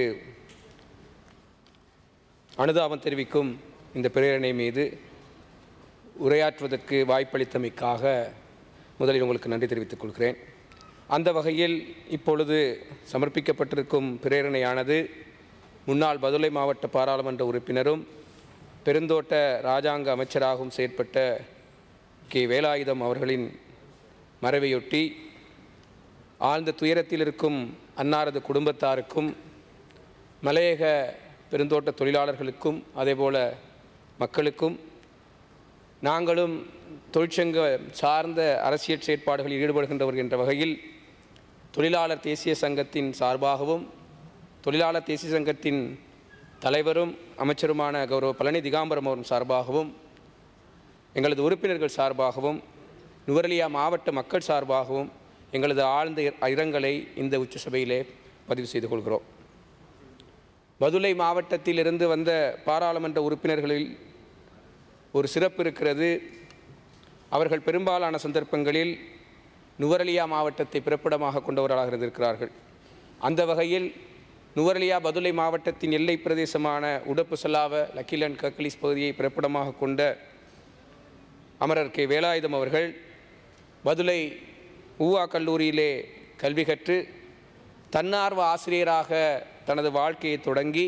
அனுதாபம் தெரிவிக்கும் இந்த பிரேரணை மீது உரையாற்றுவதற்கு வாய்ப்பளித்தமைக்காக முதலில் உங்களுக்கு நன்றி தெரிவித்துக் கொள்கிறேன் அந்த வகையில் இப்பொழுது சமர்ப்பிக்கப்பட்டிருக்கும் பிரேரணையானது முன்னாள் பதுளை மாவட்ட பாராளுமன்ற உறுப்பினரும் பெருந்தோட்ட இராஜாங்க அமைச்சராகவும் செயற்பட்ட கே வேலாயுதம் அவர்களின் மறைவையொட்டி ஆழ்ந்த துயரத்தில் இருக்கும் அன்னாரது குடும்பத்தாருக்கும் மலையக பெருந்தோட்ட தொழிலாளர்களுக்கும் அதேபோல மக்களுக்கும் நாங்களும் தொழிற்சங்க சார்ந்த அரசியல் செயற்பாடுகளில் ஈடுபடுகின்றவர் என்ற வகையில் தொழிலாளர் தேசிய சங்கத்தின் சார்பாகவும் தொழிலாளர் தேசிய சங்கத்தின் தலைவரும் அமைச்சருமான கௌரவ பழனி திகாம்பரம் அவரும் சார்பாகவும் எங்களது உறுப்பினர்கள் சார்பாகவும் நுவரலியா மாவட்ட மக்கள் சார்பாகவும் எங்களது ஆழ்ந்த இரங்கலை இந்த உச்ச சபையிலே பதிவு செய்து கொள்கிறோம் பதுளை மாவட்டத்தில் இருந்து வந்த பாராளுமன்ற உறுப்பினர்களில் ஒரு சிறப்பு இருக்கிறது அவர்கள் பெரும்பாலான சந்தர்ப்பங்களில் நுவரலியா மாவட்டத்தை பிறப்பிடமாக கொண்டவர்களாக இருந்திருக்கிறார்கள் அந்த வகையில் நுவரலியா பதுளை மாவட்டத்தின் எல்லை பிரதேசமான உடப்பு சலாவ லக்கிலன் கக்கலிஸ் பகுதியை பிறப்பிடமாக கொண்ட அமரர் கே வேலாயுதம் அவர்கள் பதுளை ஊவா கல்லூரியிலே கல்வி கற்று தன்னார்வ ஆசிரியராக தனது வாழ்க்கையை தொடங்கி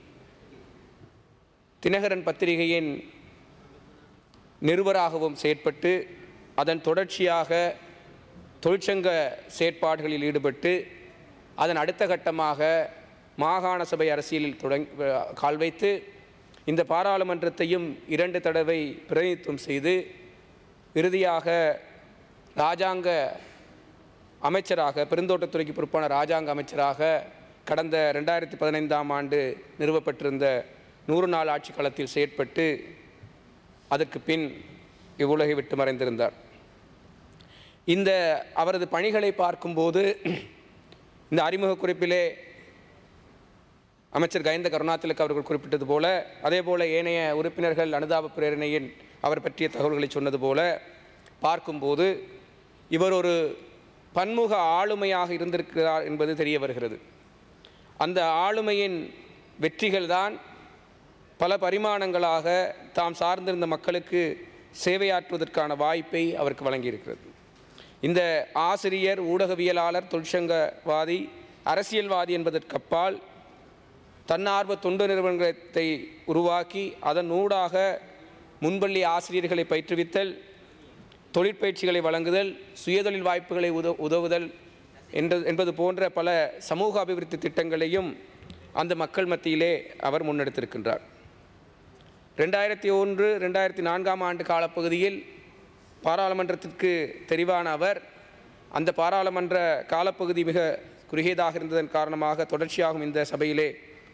தினகரன் பத்திரிகையின் நிருபராகவும் செயற்பட்டு அதன் தொடர்ச்சியாக தொழிற்சங்க செயற்பாடுகளில் ஈடுபட்டு அதன் அடுத்த கட்டமாக மாகாண சபை அரசியலில் தொடங் கால் வைத்து இந்த பாராளுமன்றத்தையும் இரண்டு தடவை பிரதிநிதித்துவம் செய்து இறுதியாக இராஜாங்க அமைச்சராக பெருந்தோட்டத்துறைக்கு பொறுப்பான இராஜாங்க அமைச்சராக கடந்த ரெண்டாயிரத்தி பதினைந்தாம் ஆண்டு நிறுவப்பட்டிருந்த நூறு நாள் ஆட்சி காலத்தில் செயற்பட்டு அதற்கு பின் இவ்வுலகை விட்டு மறைந்திருந்தார் இந்த அவரது பணிகளை பார்க்கும்போது இந்த அறிமுக குறிப்பிலே அமைச்சர் கயந்த கருணாத்திலக் அவர்கள் குறிப்பிட்டது போல அதே போல ஏனைய உறுப்பினர்கள் அனுதாப பிரேரணையின் அவர் பற்றிய தகவல்களை சொன்னது போல பார்க்கும்போது இவர் ஒரு பன்முக ஆளுமையாக இருந்திருக்கிறார் என்பது தெரிய வருகிறது அந்த ஆளுமையின் வெற்றிகள்தான் பல பரிமாணங்களாக தாம் சார்ந்திருந்த மக்களுக்கு சேவையாற்றுவதற்கான வாய்ப்பை அவருக்கு வழங்கியிருக்கிறது இந்த ஆசிரியர் ஊடகவியலாளர் தொழிற்சங்கவாதி அரசியல்வாதி என்பதற்கப்பால் தன்னார்வ தொண்டு நிறுவனத்தை உருவாக்கி அதன் ஊடாக முன்பள்ளி ஆசிரியர்களை பயிற்றுவித்தல் தொழிற்பயிற்சிகளை வழங்குதல் சுயதொழில் வாய்ப்புகளை உத உதவுதல் என்ற என்பது போன்ற பல சமூக அபிவிருத்தி திட்டங்களையும் அந்த மக்கள் மத்தியிலே அவர் முன்னெடுத்திருக்கின்றார் ரெண்டாயிரத்தி ஒன்று ரெண்டாயிரத்தி நான்காம் ஆண்டு காலப்பகுதியில் பாராளுமன்றத்திற்கு தெரிவான அவர் அந்த பாராளுமன்ற காலப்பகுதி மிக குறுகியதாக இருந்ததன் காரணமாக தொடர்ச்சியாகும் இந்த சபையிலே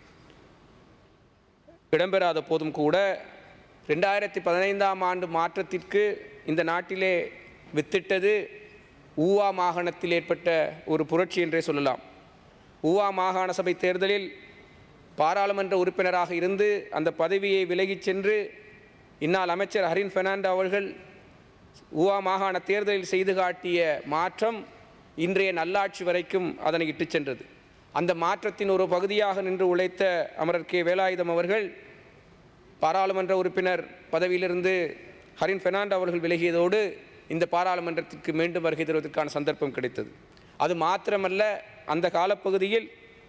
இடம்பெறாத போதும் கூட ரெண்டாயிரத்தி பதினைந்தாம் ஆண்டு மாற்றத்திற்கு இந்த நாட்டிலே வித்திட்டது ஊவா மாகாணத்தில் ஏற்பட்ட ஒரு புரட்சி என்றே சொல்லலாம் ஊவா மாகாண சபை தேர்தலில் பாராளுமன்ற உறுப்பினராக இருந்து அந்த பதவியை விலகிச் சென்று இந்நாள் அமைச்சர் ஹரின் பெர்னாண்டோ அவர்கள் ஊவா மாகாண தேர்தலில் செய்து காட்டிய மாற்றம் இன்றைய நல்லாட்சி வரைக்கும் அதனை இட்டுச் சென்றது அந்த மாற்றத்தின் ஒரு பகுதியாக நின்று உழைத்த அமரர் கே வேலாயுதம் அவர்கள் பாராளுமன்ற உறுப்பினர் பதவியிலிருந்து ஹரின் பெர்னாண்டோ அவர்கள் விலகியதோடு இந்த பாராளுமன்றத்திற்கு மீண்டும் வருகை தருவதற்கான சந்தர்ப்பம் கிடைத்தது அது மாத்திரமல்ல அந்த காலப்பகுதியில்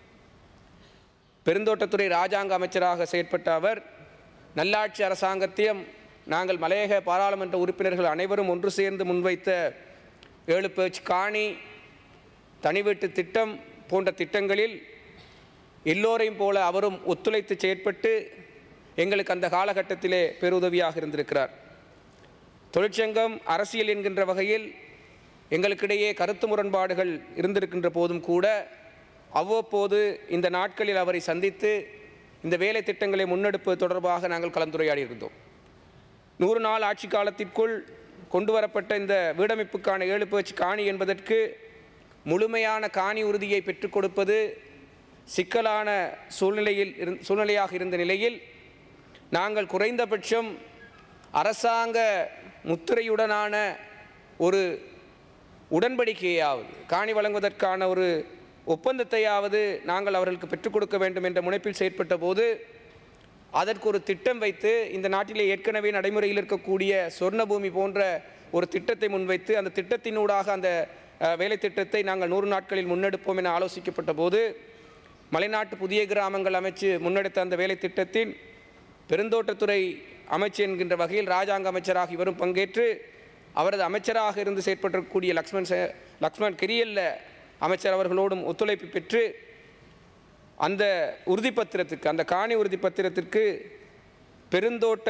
பெருந்தோட்டத்துறை ராஜாங்க அமைச்சராக செயற்பட்ட அவர் நல்லாட்சி அரசாங்கத்தையும் நாங்கள் மலையக பாராளுமன்ற உறுப்பினர்கள் அனைவரும் ஒன்று சேர்ந்து முன்வைத்த ஏழு பேச்சு காணி தனி வீட்டு திட்டம் போன்ற திட்டங்களில் எல்லோரையும் போல அவரும் ஒத்துழைத்து செயற்பட்டு எங்களுக்கு அந்த காலகட்டத்திலே பேருதவியாக இருந்திருக்கிறார் தொழிற்சங்கம் அரசியல் என்கின்ற வகையில் எங்களுக்கிடையே கருத்து முரண்பாடுகள் இருந்திருக்கின்ற போதும் கூட அவ்வப்போது இந்த நாட்களில் அவரை சந்தித்து இந்த வேலை திட்டங்களை முன்னெடுப்பது தொடர்பாக நாங்கள் கலந்துரையாடி இருந்தோம் நூறு நாள் ஆட்சி காலத்திற்குள் கொண்டு வரப்பட்ட இந்த வீடமைப்புக்கான ஏழு பேச்சு காணி என்பதற்கு முழுமையான காணி உறுதியை பெற்றுக் கொடுப்பது சிக்கலான சூழ்நிலையில் இருந் சூழ்நிலையாக இருந்த நிலையில் நாங்கள் குறைந்தபட்சம் அரசாங்க முத்திரையுடனான ஒரு உடன்படிக்கையாவது காணி வழங்குவதற்கான ஒரு ஒப்பந்தத்தையாவது நாங்கள் அவர்களுக்கு பெற்றுக் கொடுக்க வேண்டும் என்ற முனைப்பில் செயற்பட்ட போது அதற்கு ஒரு திட்டம் வைத்து இந்த நாட்டிலே ஏற்கனவே நடைமுறையில் இருக்கக்கூடிய சொர்ணபூமி போன்ற ஒரு திட்டத்தை முன்வைத்து அந்த திட்டத்தினூடாக அந்த அஹ், வேலை திட்டத்தை நாங்கள் நூறு நாட்களில் முன்னெடுப்போம் என ஆலோசிக்கப்பட்ட போது மலைநாட்டு புதிய கிராமங்கள் அமைச்சு முன்னெடுத்த அந்த வேலை திட்டத்தின் பெருந்தோட்டத்துறை அமைச்சு என்கின்ற வகையில் ராஜாங்க அமைச்சராக இவரும் பங்கேற்று அவரது அமைச்சராக இருந்து செயற்பட்டிருக்கக்கூடிய லக்ஷ்மண் சே- லக்ஷ்மண் கெரியல்ல அமைச்சர் அவர்களோடும் ஒத்துழைப்பு பெற்று அந்த உறுதிப்பத்திரத்துக்கு அந்த காணி உறுதிப்பத்திரத்திற்கு பெருந்தோட்ட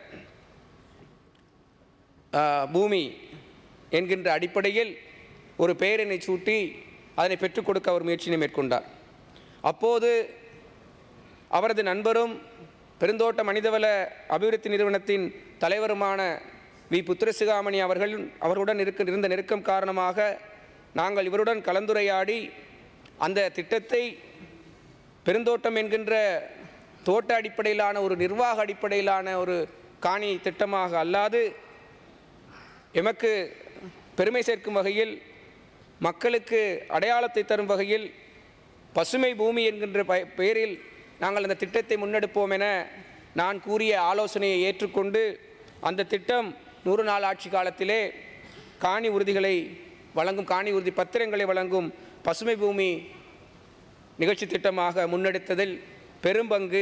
ஆ, பூமி என்கின்ற அடிப்படையில் ஒரு பெயரினை சூட்டி அதனை பெற்றுக் கொடுக்க அவர் முயற்சியினை மேற்கொண்டார் அப்போது அவரது நண்பரும் பெருந்தோட்ட மனிதவள அபிவிருத்தி நிறுவனத்தின் தலைவருமான வி புத்திரசிகாமணி அவர்கள் அவருடன் இருக்க இருந்த நெருக்கம் காரணமாக நாங்கள் இவருடன் கலந்துரையாடி அந்த திட்டத்தை பெருந்தோட்டம் என்கின்ற தோட்ட அடிப்படையிலான ஒரு நிர்வாக அடிப்படையிலான ஒரு காணி திட்டமாக அல்லாது எமக்கு பெருமை சேர்க்கும் வகையில் மக்களுக்கு அடையாளத்தை தரும் வகையில் பசுமை பூமி என்கின்ற ப- பெயரில் நாங்கள் அந்த திட்டத்தை முன்னெடுப்போம் என நான் கூறிய ஆலோசனையை ஏற்றுக்கொண்டு அந்த திட்டம் நூறு நாள் ஆட்சி காலத்திலே காணி உறுதிகளை வழங்கும் காணி உறுதி பத்திரங்களை வழங்கும் பசுமை பூமி நிகழ்ச்சி திட்டமாக முன்னெடுத்ததில் பெரும்பங்கு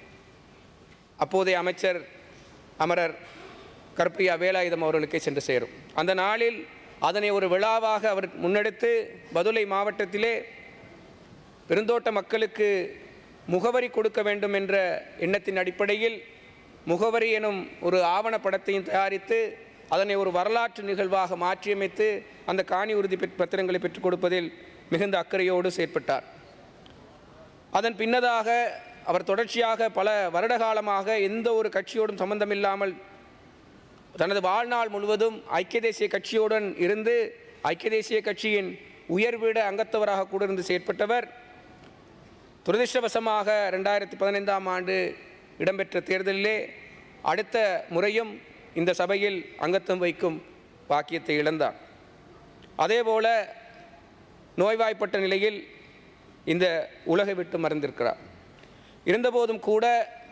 அப்போதைய அமைச்சர் அமரர் கருப்பையா வேலாயுதம் அவர்களுக்கே சென்று சேரும் அந்த நாளில் அதனை ஒரு விழாவாக அவர் முன்னெடுத்து பதுளை மாவட்டத்திலே பெருந்தோட்ட மக்களுக்கு முகவரி கொடுக்க வேண்டும் என்ற எண்ணத்தின் அடிப்படையில் முகவரி எனும் ஒரு ஆவணப்படத்தையும் தயாரித்து அதனை ஒரு வரலாற்று நிகழ்வாக மாற்றியமைத்து அந்த காணி உறுதி பெற்- பத்திரங்களை பெற்றுக் கொடுப்பதில் மிகுந்த அக்கறையோடு செயற்பட்டார் அதன் பின்னதாக அவர் தொடர்ச்சியாக பல வருட காலமாக எந்த ஒரு கட்சியோடும் சம்பந்தமில்லாமல் தனது வாழ்நாள் முழுவதும் ஐக்கிய தேசிய கட்சியுடன் இருந்து ஐக்கிய தேசிய கட்சியின் உயர்விட அங்கத்தவராக கூட இருந்து செயற்பட்டவர் துரதிர்ஷ்டவசமாக ரெண்டாயிரத்தி பதினைந்தாம் ஆண்டு இடம்பெற்ற தேர்தலிலே அடுத்த முறையும் இந்த சபையில் அங்கத்தம் வைக்கும் பாக்கியத்தை இழந்தார் அதேபோல நோய்வாய்ப்பட்ட நிலையில் இந்த உலகை விட்டு மறந்திருக்கிறார் இருந்தபோதும் கூட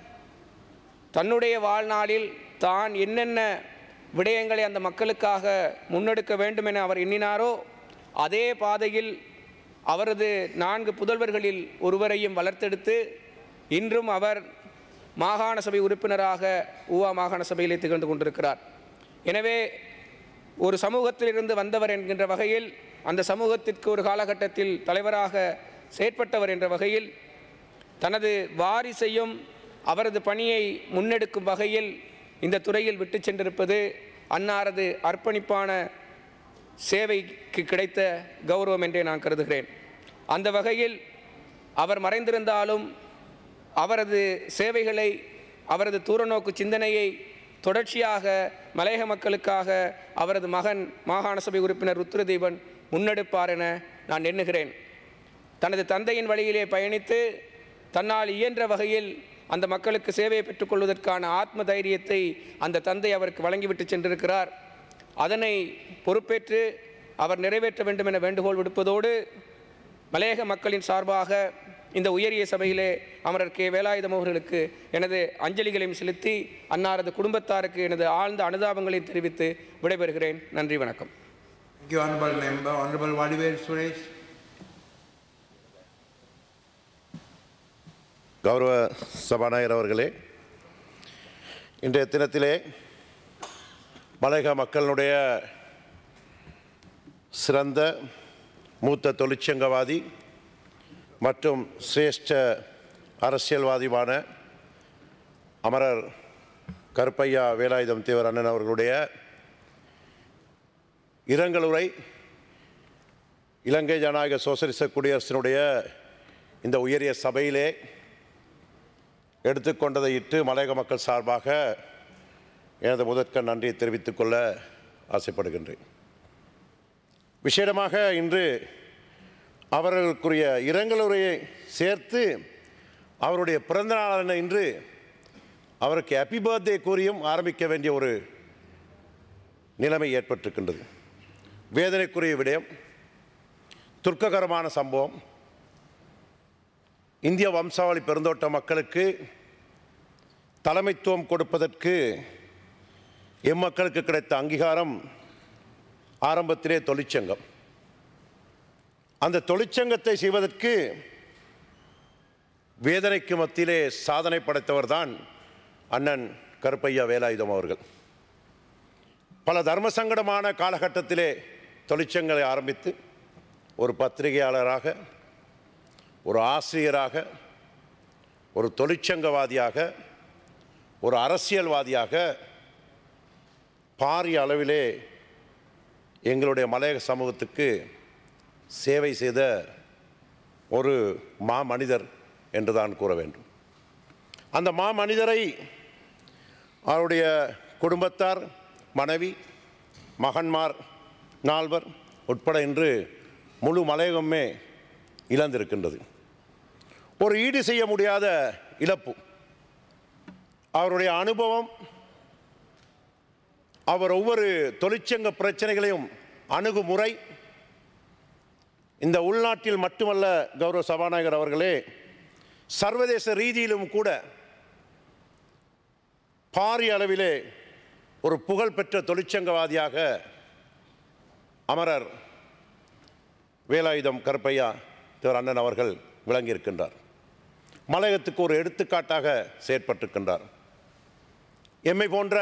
தன்னுடைய வாழ்நாளில் தான் என்னென்ன விடயங்களை அந்த மக்களுக்காக முன்னெடுக்க வேண்டும் என அவர் எண்ணினாரோ அதே பாதையில் அவரது நான்கு புதல்வர்களில் ஒருவரையும் வளர்த்தெடுத்து இன்றும் அவர் மாகாண சபை உறுப்பினராக ஊவா மாகாண சபையிலே திகழ்ந்து கொண்டிருக்கிறார் எனவே ஒரு சமூகத்திலிருந்து வந்தவர் என்கின்ற வகையில் அந்த சமூகத்திற்கு ஒரு காலகட்டத்தில் தலைவராக செயற்பட்டவர் என்ற வகையில் தனது வாரிசையும் அவரது பணியை முன்னெடுக்கும் வகையில் இந்த துறையில் விட்டு சென்றிருப்பது அன்னாரது அர்ப்பணிப்பான சேவைக்கு கிடைத்த கௌரவம் என்றே நான் கருதுகிறேன் அந்த வகையில் அவர் மறைந்திருந்தாலும் அவரது சேவைகளை அவரது தூரநோக்கு சிந்தனையை தொடர்ச்சியாக மலையக மக்களுக்காக அவரது மகன் மாகாண சபை உறுப்பினர் ருத்ரதீபன் முன்னெடுப்பார் என நான் எண்ணுகிறேன் தனது தந்தையின் வழியிலே பயணித்து தன்னால் இயன்ற வகையில் அந்த மக்களுக்கு சேவையை பெற்றுக்கொள்வதற்கான ஆத்ம தைரியத்தை அந்த தந்தை அவருக்கு வழங்கிவிட்டு சென்றிருக்கிறார் அதனை பொறுப்பேற்று அவர் நிறைவேற்ற வேண்டும் என வேண்டுகோள் விடுப்பதோடு மலையக மக்களின் சார்பாக இந்த உயரிய சபையிலே அமரர் கே வேலாயுதம் அவர்களுக்கு எனது அஞ்சலிகளையும் செலுத்தி அன்னாரது குடும்பத்தாருக்கு எனது ஆழ்ந்த அனுதாபங்களையும் தெரிவித்து விடைபெறுகிறேன் நன்றி வணக்கம் Thank you, Honorable Member. Honorable Vadivel Suresh. கௌரவ சபாநாயகர் அவர்களே இன்றைய தினத்திலே மலையக மக்களினுடைய சிறந்த மூத்த தொழிற்சங்கவாதி மற்றும் சிரேஷ்ட அரசியல்வாதியுமான அமரர் கருப்பையா வேலாயுதம் தேவர் அண்ணன் அவர்களுடைய இரங்கலுரை இலங்கை ஜனநாயக சோசலிச குடியரசினுடைய இந்த உயரிய சபையிலே எடுத்துக்கொண்டதை இட்டு மலையக மக்கள் சார்பாக எனது முதற்க நன்றியை தெரிவித்துக் கொள்ள ஆசைப்படுகின்றேன் விசேடமாக இன்று அவர்களுக்குரிய இரங்கலுரையை சேர்த்து அவருடைய பிறந்த நாளான இன்று அவருக்கு ஹாப்பி பர்த்டே கூறியும் ஆரம்பிக்க வேண்டிய ஒரு நிலைமை ஏற்பட்டிருக்கின்றது வேதனைக்குரிய விடயம் துர்க்ககரமான சம்பவம் இந்திய வம்சாவளி பெருந்தோட்ட மக்களுக்கு தலைமைத்துவம் கொடுப்பதற்கு எம்மக்களுக்கு கிடைத்த அங்கீகாரம் ஆரம்பத்திலே தொழிற்சங்கம் அந்த தொழிற்சங்கத்தை செய்வதற்கு வேதனைக்கு மத்தியிலே சாதனை படைத்தவர்தான் அண்ணன் கருப்பையா வேலாயுதம் அவர்கள் பல தர்ம சங்கடமான காலகட்டத்திலே தொழிற்சங்களை ஆரம்பித்து ஒரு பத்திரிகையாளராக ஒரு ஆசிரியராக ஒரு தொழிற்சங்கவாதியாக ஒரு அரசியல்வாதியாக பாரிய அளவிலே எங்களுடைய மலையக சமூகத்துக்கு சேவை செய்த ஒரு மா மனிதர் என்று தான் கூற வேண்டும் அந்த மா மனிதரை அவருடைய குடும்பத்தார் மனைவி மகன்மார் நால்வர் உட்பட இன்று முழு மலையகமே இழந்திருக்கின்றது ஒரு ஈடு செய்ய முடியாத இழப்பு அவருடைய அனுபவம் அவர் ஒவ்வொரு தொழிற்சங்க பிரச்சனைகளையும் அணுகுமுறை இந்த உள்நாட்டில் மட்டுமல்ல கௌரவ சபாநாயகர் அவர்களே சர்வதேச ரீதியிலும் கூட பாரிய அளவிலே ஒரு புகழ்பெற்ற தொழிற்சங்கவாதியாக அமரர் வேலாயுதம் கருப்பையா திரு அண்ணன் அவர்கள் விளங்கியிருக்கின்றார் மலையகத்துக்கு ஒரு எடுத்துக்காட்டாக செயற்பட்டிருக்கின்றார் எம்மை போன்ற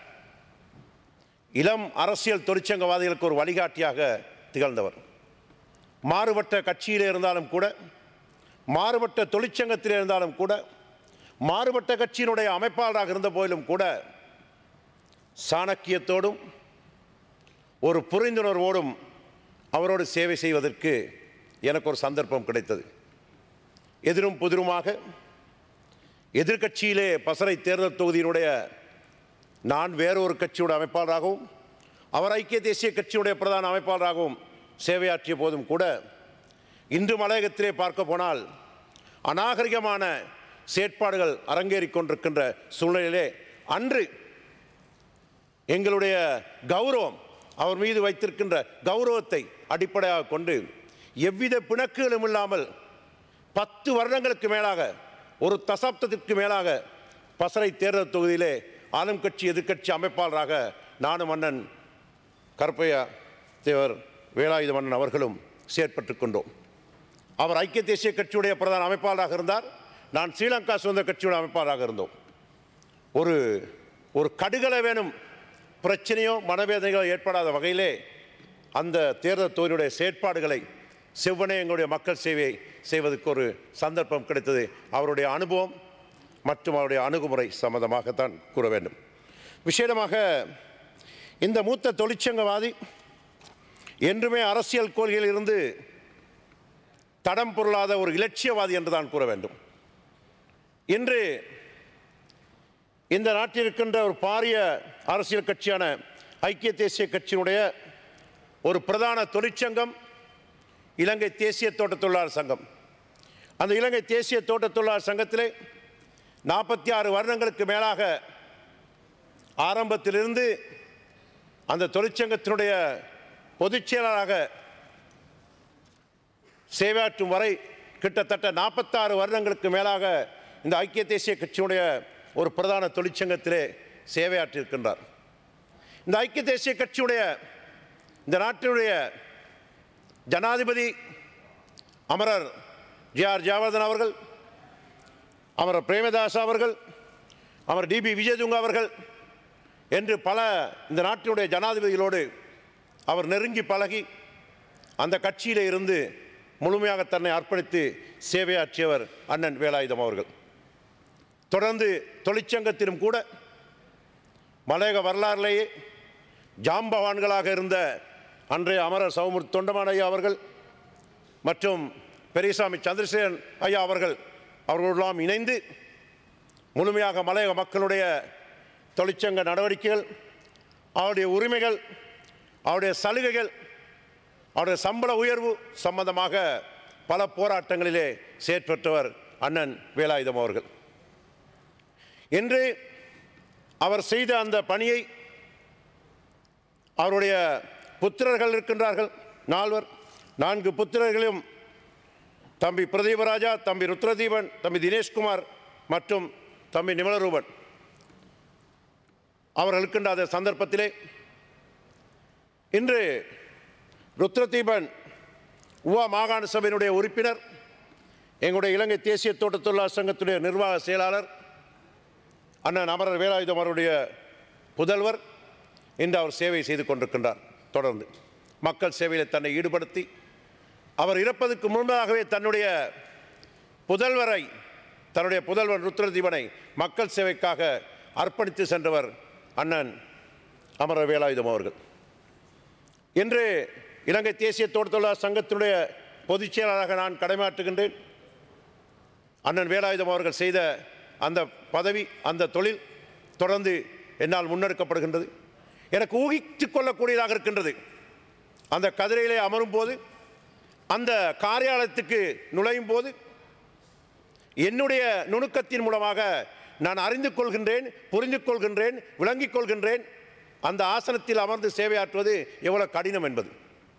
இளம் அரசியல் தொழிற்சங்கவாதிகளுக்கு ஒரு வழிகாட்டியாக திகழ்ந்தவர் மாறுபட்ட கட்சியிலே இருந்தாலும் கூட மாறுபட்ட தொழிற்சங்கத்தில் இருந்தாலும் கூட மாறுபட்ட கட்சியினுடைய அமைப்பாளராக இருந்த போதிலும் கூட சாணக்கியத்தோடும் ஒரு புரிந்துணர்வோடும் அவரோடு சேவை செய்வதற்கு எனக்கு ஒரு சந்தர்ப்பம் கிடைத்தது எதிரும் புதிருமாக எதிர்க்கட்சியிலே பசறை தேர்தல் தொகுதியினுடைய நான் வேறொரு கட்சியோட அமைப்பாளராகவும் அவர் ஐக்கிய தேசிய கட்சியுடைய பிரதான அமைப்பாளராகவும் சேவையாற்றிய போதும் கூட இன்று மலையகத்திலே பார்க்க போனால் அநாகரிகமான செயற்பாடுகள் அரங்கேறிக் கொண்டிருக்கின்ற சூழ்நிலையிலே அன்று எங்களுடைய கௌரவம் அவர் மீது வைத்திருக்கின்ற கௌரவத்தை அடிப்படையாக கொண்டு எவ்வித பிணக்குகளும் இல்லாமல் பத்து வருடங்களுக்கு மேலாக ஒரு தசாப்தத்திற்கு மேலாக பசறை தேர்தல் தொகுதியிலே ஆளும் கட்சி எதிர்க்கட்சி அமைப்பாளராக நானும் மன்னன் கருப்பையா தேவர் வேலாயுத மன்னன் அவர்களும் செயற்பட்டுக் கொண்டோம் அவர் ஐக்கிய தேசிய கட்சியுடைய பிரதான அமைப்பாளராக இருந்தார் நான் ஸ்ரீலங்கா சுதந்திர கட்சியுடைய அமைப்பாளராக இருந்தோம் ஒரு ஒரு கடுகளை வேணும் பிரச்சனையோ மனவேதனைகளோ ஏற்படாத வகையிலே அந்த தேர்தல் தொகுதியுடைய செயற்பாடுகளை செவ்வனே எங்களுடைய மக்கள் சேவையை செய்வதற்கு ஒரு சந்தர்ப்பம் கிடைத்தது அவருடைய அனுபவம் மற்றும் அவருடைய அணுகுமுறை சம்பந்தமாகத்தான் கூற வேண்டும் விசேடமாக இந்த மூத்த தொழிற்சங்கவாதி என்றுமே அரசியல் கொள்கையில் இருந்து தடம் பொருளாத ஒரு இலட்சியவாதி என்று தான் கூற வேண்டும் இன்று இந்த நாட்டில் இருக்கின்ற ஒரு பாரிய அரசியல் கட்சியான ஐக்கிய தேசிய கட்சியினுடைய ஒரு பிரதான தொழிற்சங்கம் இலங்கை தேசிய தோட்ட தொழிலாளர் சங்கம் அந்த இலங்கை தேசிய தோட்ட தொழிலாளர் சங்கத்திலே நாற்பத்தி ஆறு வருடங்களுக்கு மேலாக ஆரம்பத்திலிருந்து அந்த தொழிற்சங்கத்தினுடைய பொதுச் செயலாளராக சேவையாற்றும் வரை கிட்டத்தட்ட நாற்பத்தாறு வருடங்களுக்கு மேலாக இந்த ஐக்கிய தேசிய கட்சியினுடைய ஒரு பிரதான தொழிற்சங்கத்திலே சேவையாற்றியிருக்கின்றார் இந்த ஐக்கிய தேசிய கட்சியுடைய இந்த நாட்டினுடைய ஜனாதிபதி அமரர் ஜே ஆர் ஜெயவர்தன் அவர்கள் அமரர் பிரேமதாஸ் அவர்கள் அமர் டிபி விஜயதுங்க அவர்கள் என்று பல இந்த நாட்டினுடைய ஜனாதிபதிகளோடு அவர் நெருங்கி பழகி அந்த கட்சியிலே இருந்து முழுமையாக தன்னை அர்ப்பணித்து சேவையாற்றியவர் அண்ணன் வேலாயுதம் அவர்கள் தொடர்ந்து தொழிற்சங்கத்திலும் கூட மலையக வரலாறிலேயே ஜாம்பவான்களாக இருந்த அன்றைய அமரர் சௌமுர் தொண்டமான் ஐயா அவர்கள் மற்றும் பெரியசாமி சந்திரசேகரன் ஐயா அவர்கள் அவர்களெல்லாம் இணைந்து முழுமையாக மலையக மக்களுடைய தொழிற்சங்க நடவடிக்கைகள் அவருடைய உரிமைகள் அவருடைய சலுகைகள் அவருடைய சம்பள உயர்வு சம்பந்தமாக பல போராட்டங்களிலே செயற்பட்டவர் அண்ணன் வேலாயுதம் அவர்கள் இன்று அவர் செய்த அந்த பணியை அவருடைய புத்திரர்கள் இருக்கின்றார்கள் நால்வர் நான்கு புத்திரர்களும் தம்பி பிரதீபராஜா தம்பி ருத்ரதீபன் தம்பி தினேஷ்குமார் மற்றும் தம்பி நிமலரூபன் அவர்கள் இருக்கின்ற அந்த சந்தர்ப்பத்திலே இன்று ருத்ரதீபன் உவா மாகாண சபையினுடைய உறுப்பினர் எங்களுடைய இலங்கை தேசிய தோட்ட தொழிலாளர் சங்கத்துடைய நிர்வாக செயலாளர் அண்ணன் அமரர் வேலாயுதம் அவருடைய புதல்வர் இன்று அவர் சேவை செய்து கொண்டிருக்கின்றார் தொடர்ந்து மக்கள் சேவையில் தன்னை ஈடுபடுத்தி அவர் இறப்பதற்கு முன்பதாகவே தன்னுடைய புதல்வரை தன்னுடைய புதல்வன் ருத்ரதீபனை மக்கள் சேவைக்காக அர்ப்பணித்து சென்றவர் அண்ணன் அமரர் வேலாயுதம் அவர்கள் இன்று இலங்கை தேசிய தோட்ட தொழிலாளர் சங்கத்தினுடைய பொதுச் செயலாளராக நான் கடமையாற்றுகின்றேன் அண்ணன் வேலாயுதம் அவர்கள் செய்த அந்த பதவி அந்த தொழில் தொடர்ந்து என்னால் முன்னெடுக்கப்படுகின்றது எனக்கு ஊகித்து கொள்ளக்கூடியதாக இருக்கின்றது அந்த கதிரையிலே அமரும் போது அந்த காரியாலயத்துக்கு நுழையும் போது என்னுடைய நுணுக்கத்தின் மூலமாக நான் அறிந்து கொள்கின்றேன் புரிந்து கொள்கின்றேன் விளங்கிக் கொள்கின்றேன் அந்த ஆசனத்தில் அமர்ந்து சேவையாற்றுவது எவ்வளவு கடினம் என்பது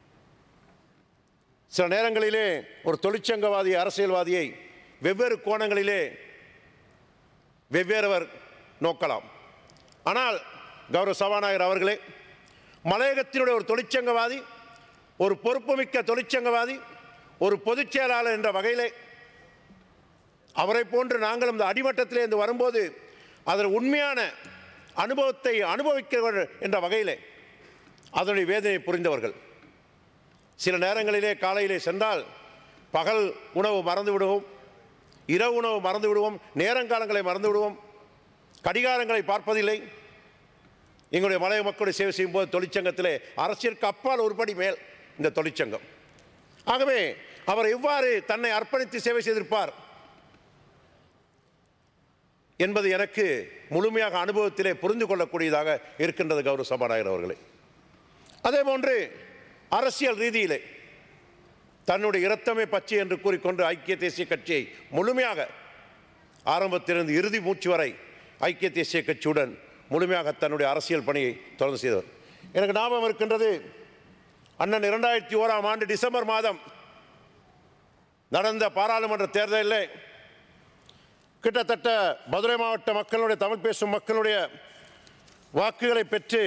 சில நேரங்களிலே ஒரு தொழிற்சங்கவாதி அரசியல்வாதியை வெவ்வேறு கோணங்களிலே வெவ்வேறுவர் நோக்கலாம் ஆனால் கௌரவ சபாநாயகர் அவர்களே மலையகத்தினுடைய ஒரு தொழிற்சங்கவாதி ஒரு பொறுப்புமிக்க தொழிற்சங்கவாதி ஒரு பொதுச் செயலாளர் என்ற வகையிலே அவரை போன்று நாங்கள் இந்த அடிமட்டத்திலே இருந்து வரும்போது அதன் உண்மையான அனுபவத்தை அனுபவிக்க என்ற வகையிலே அதனுடைய வேதனையை புரிந்தவர்கள் சில நேரங்களிலே காலையிலே சென்றால் பகல் உணவு மறந்து விடுவோம் இரவு உணவு மறந்து விடுவோம் நேரங்காலங்களை மறந்து விடுவோம் கடிகாரங்களை பார்ப்பதில்லை எங்களுடைய மலைய மக்களுடைய சேவை செய்யும்போது தொழிற்சங்கத்திலே அரசியலுக்கு அப்பால் ஒருபடி மேல் இந்த தொழிற்சங்கம் ஆகவே அவர் எவ்வாறு தன்னை அர்ப்பணித்து சேவை செய்திருப்பார் என்பது எனக்கு முழுமையாக அனுபவத்திலே புரிந்து கொள்ளக்கூடியதாக இருக்கின்றது கௌரவ சபாநாயகர் அவர்களே அதே போன்று அரசியல் ரீதியிலே தன்னுடைய இரத்தமே பச்சை என்று கூறிக்கொண்டு ஐக்கிய தேசிய கட்சியை முழுமையாக ஆரம்பத்திலிருந்து இறுதி மூச்சு வரை ஐக்கிய தேசிய கட்சியுடன் முழுமையாக தன்னுடைய அரசியல் பணியை தொடர்ந்து செய்தவர் எனக்கு ஞாபகம் இருக்கின்றது அண்ணன் இரண்டாயிரத்தி ஓராம் ஆண்டு டிசம்பர் மாதம் நடந்த பாராளுமன்ற தேர்தலில் கிட்டத்தட்ட மதுரை மாவட்ட மக்களுடைய தமிழ் பேசும் மக்களுடைய வாக்குகளை பெற்று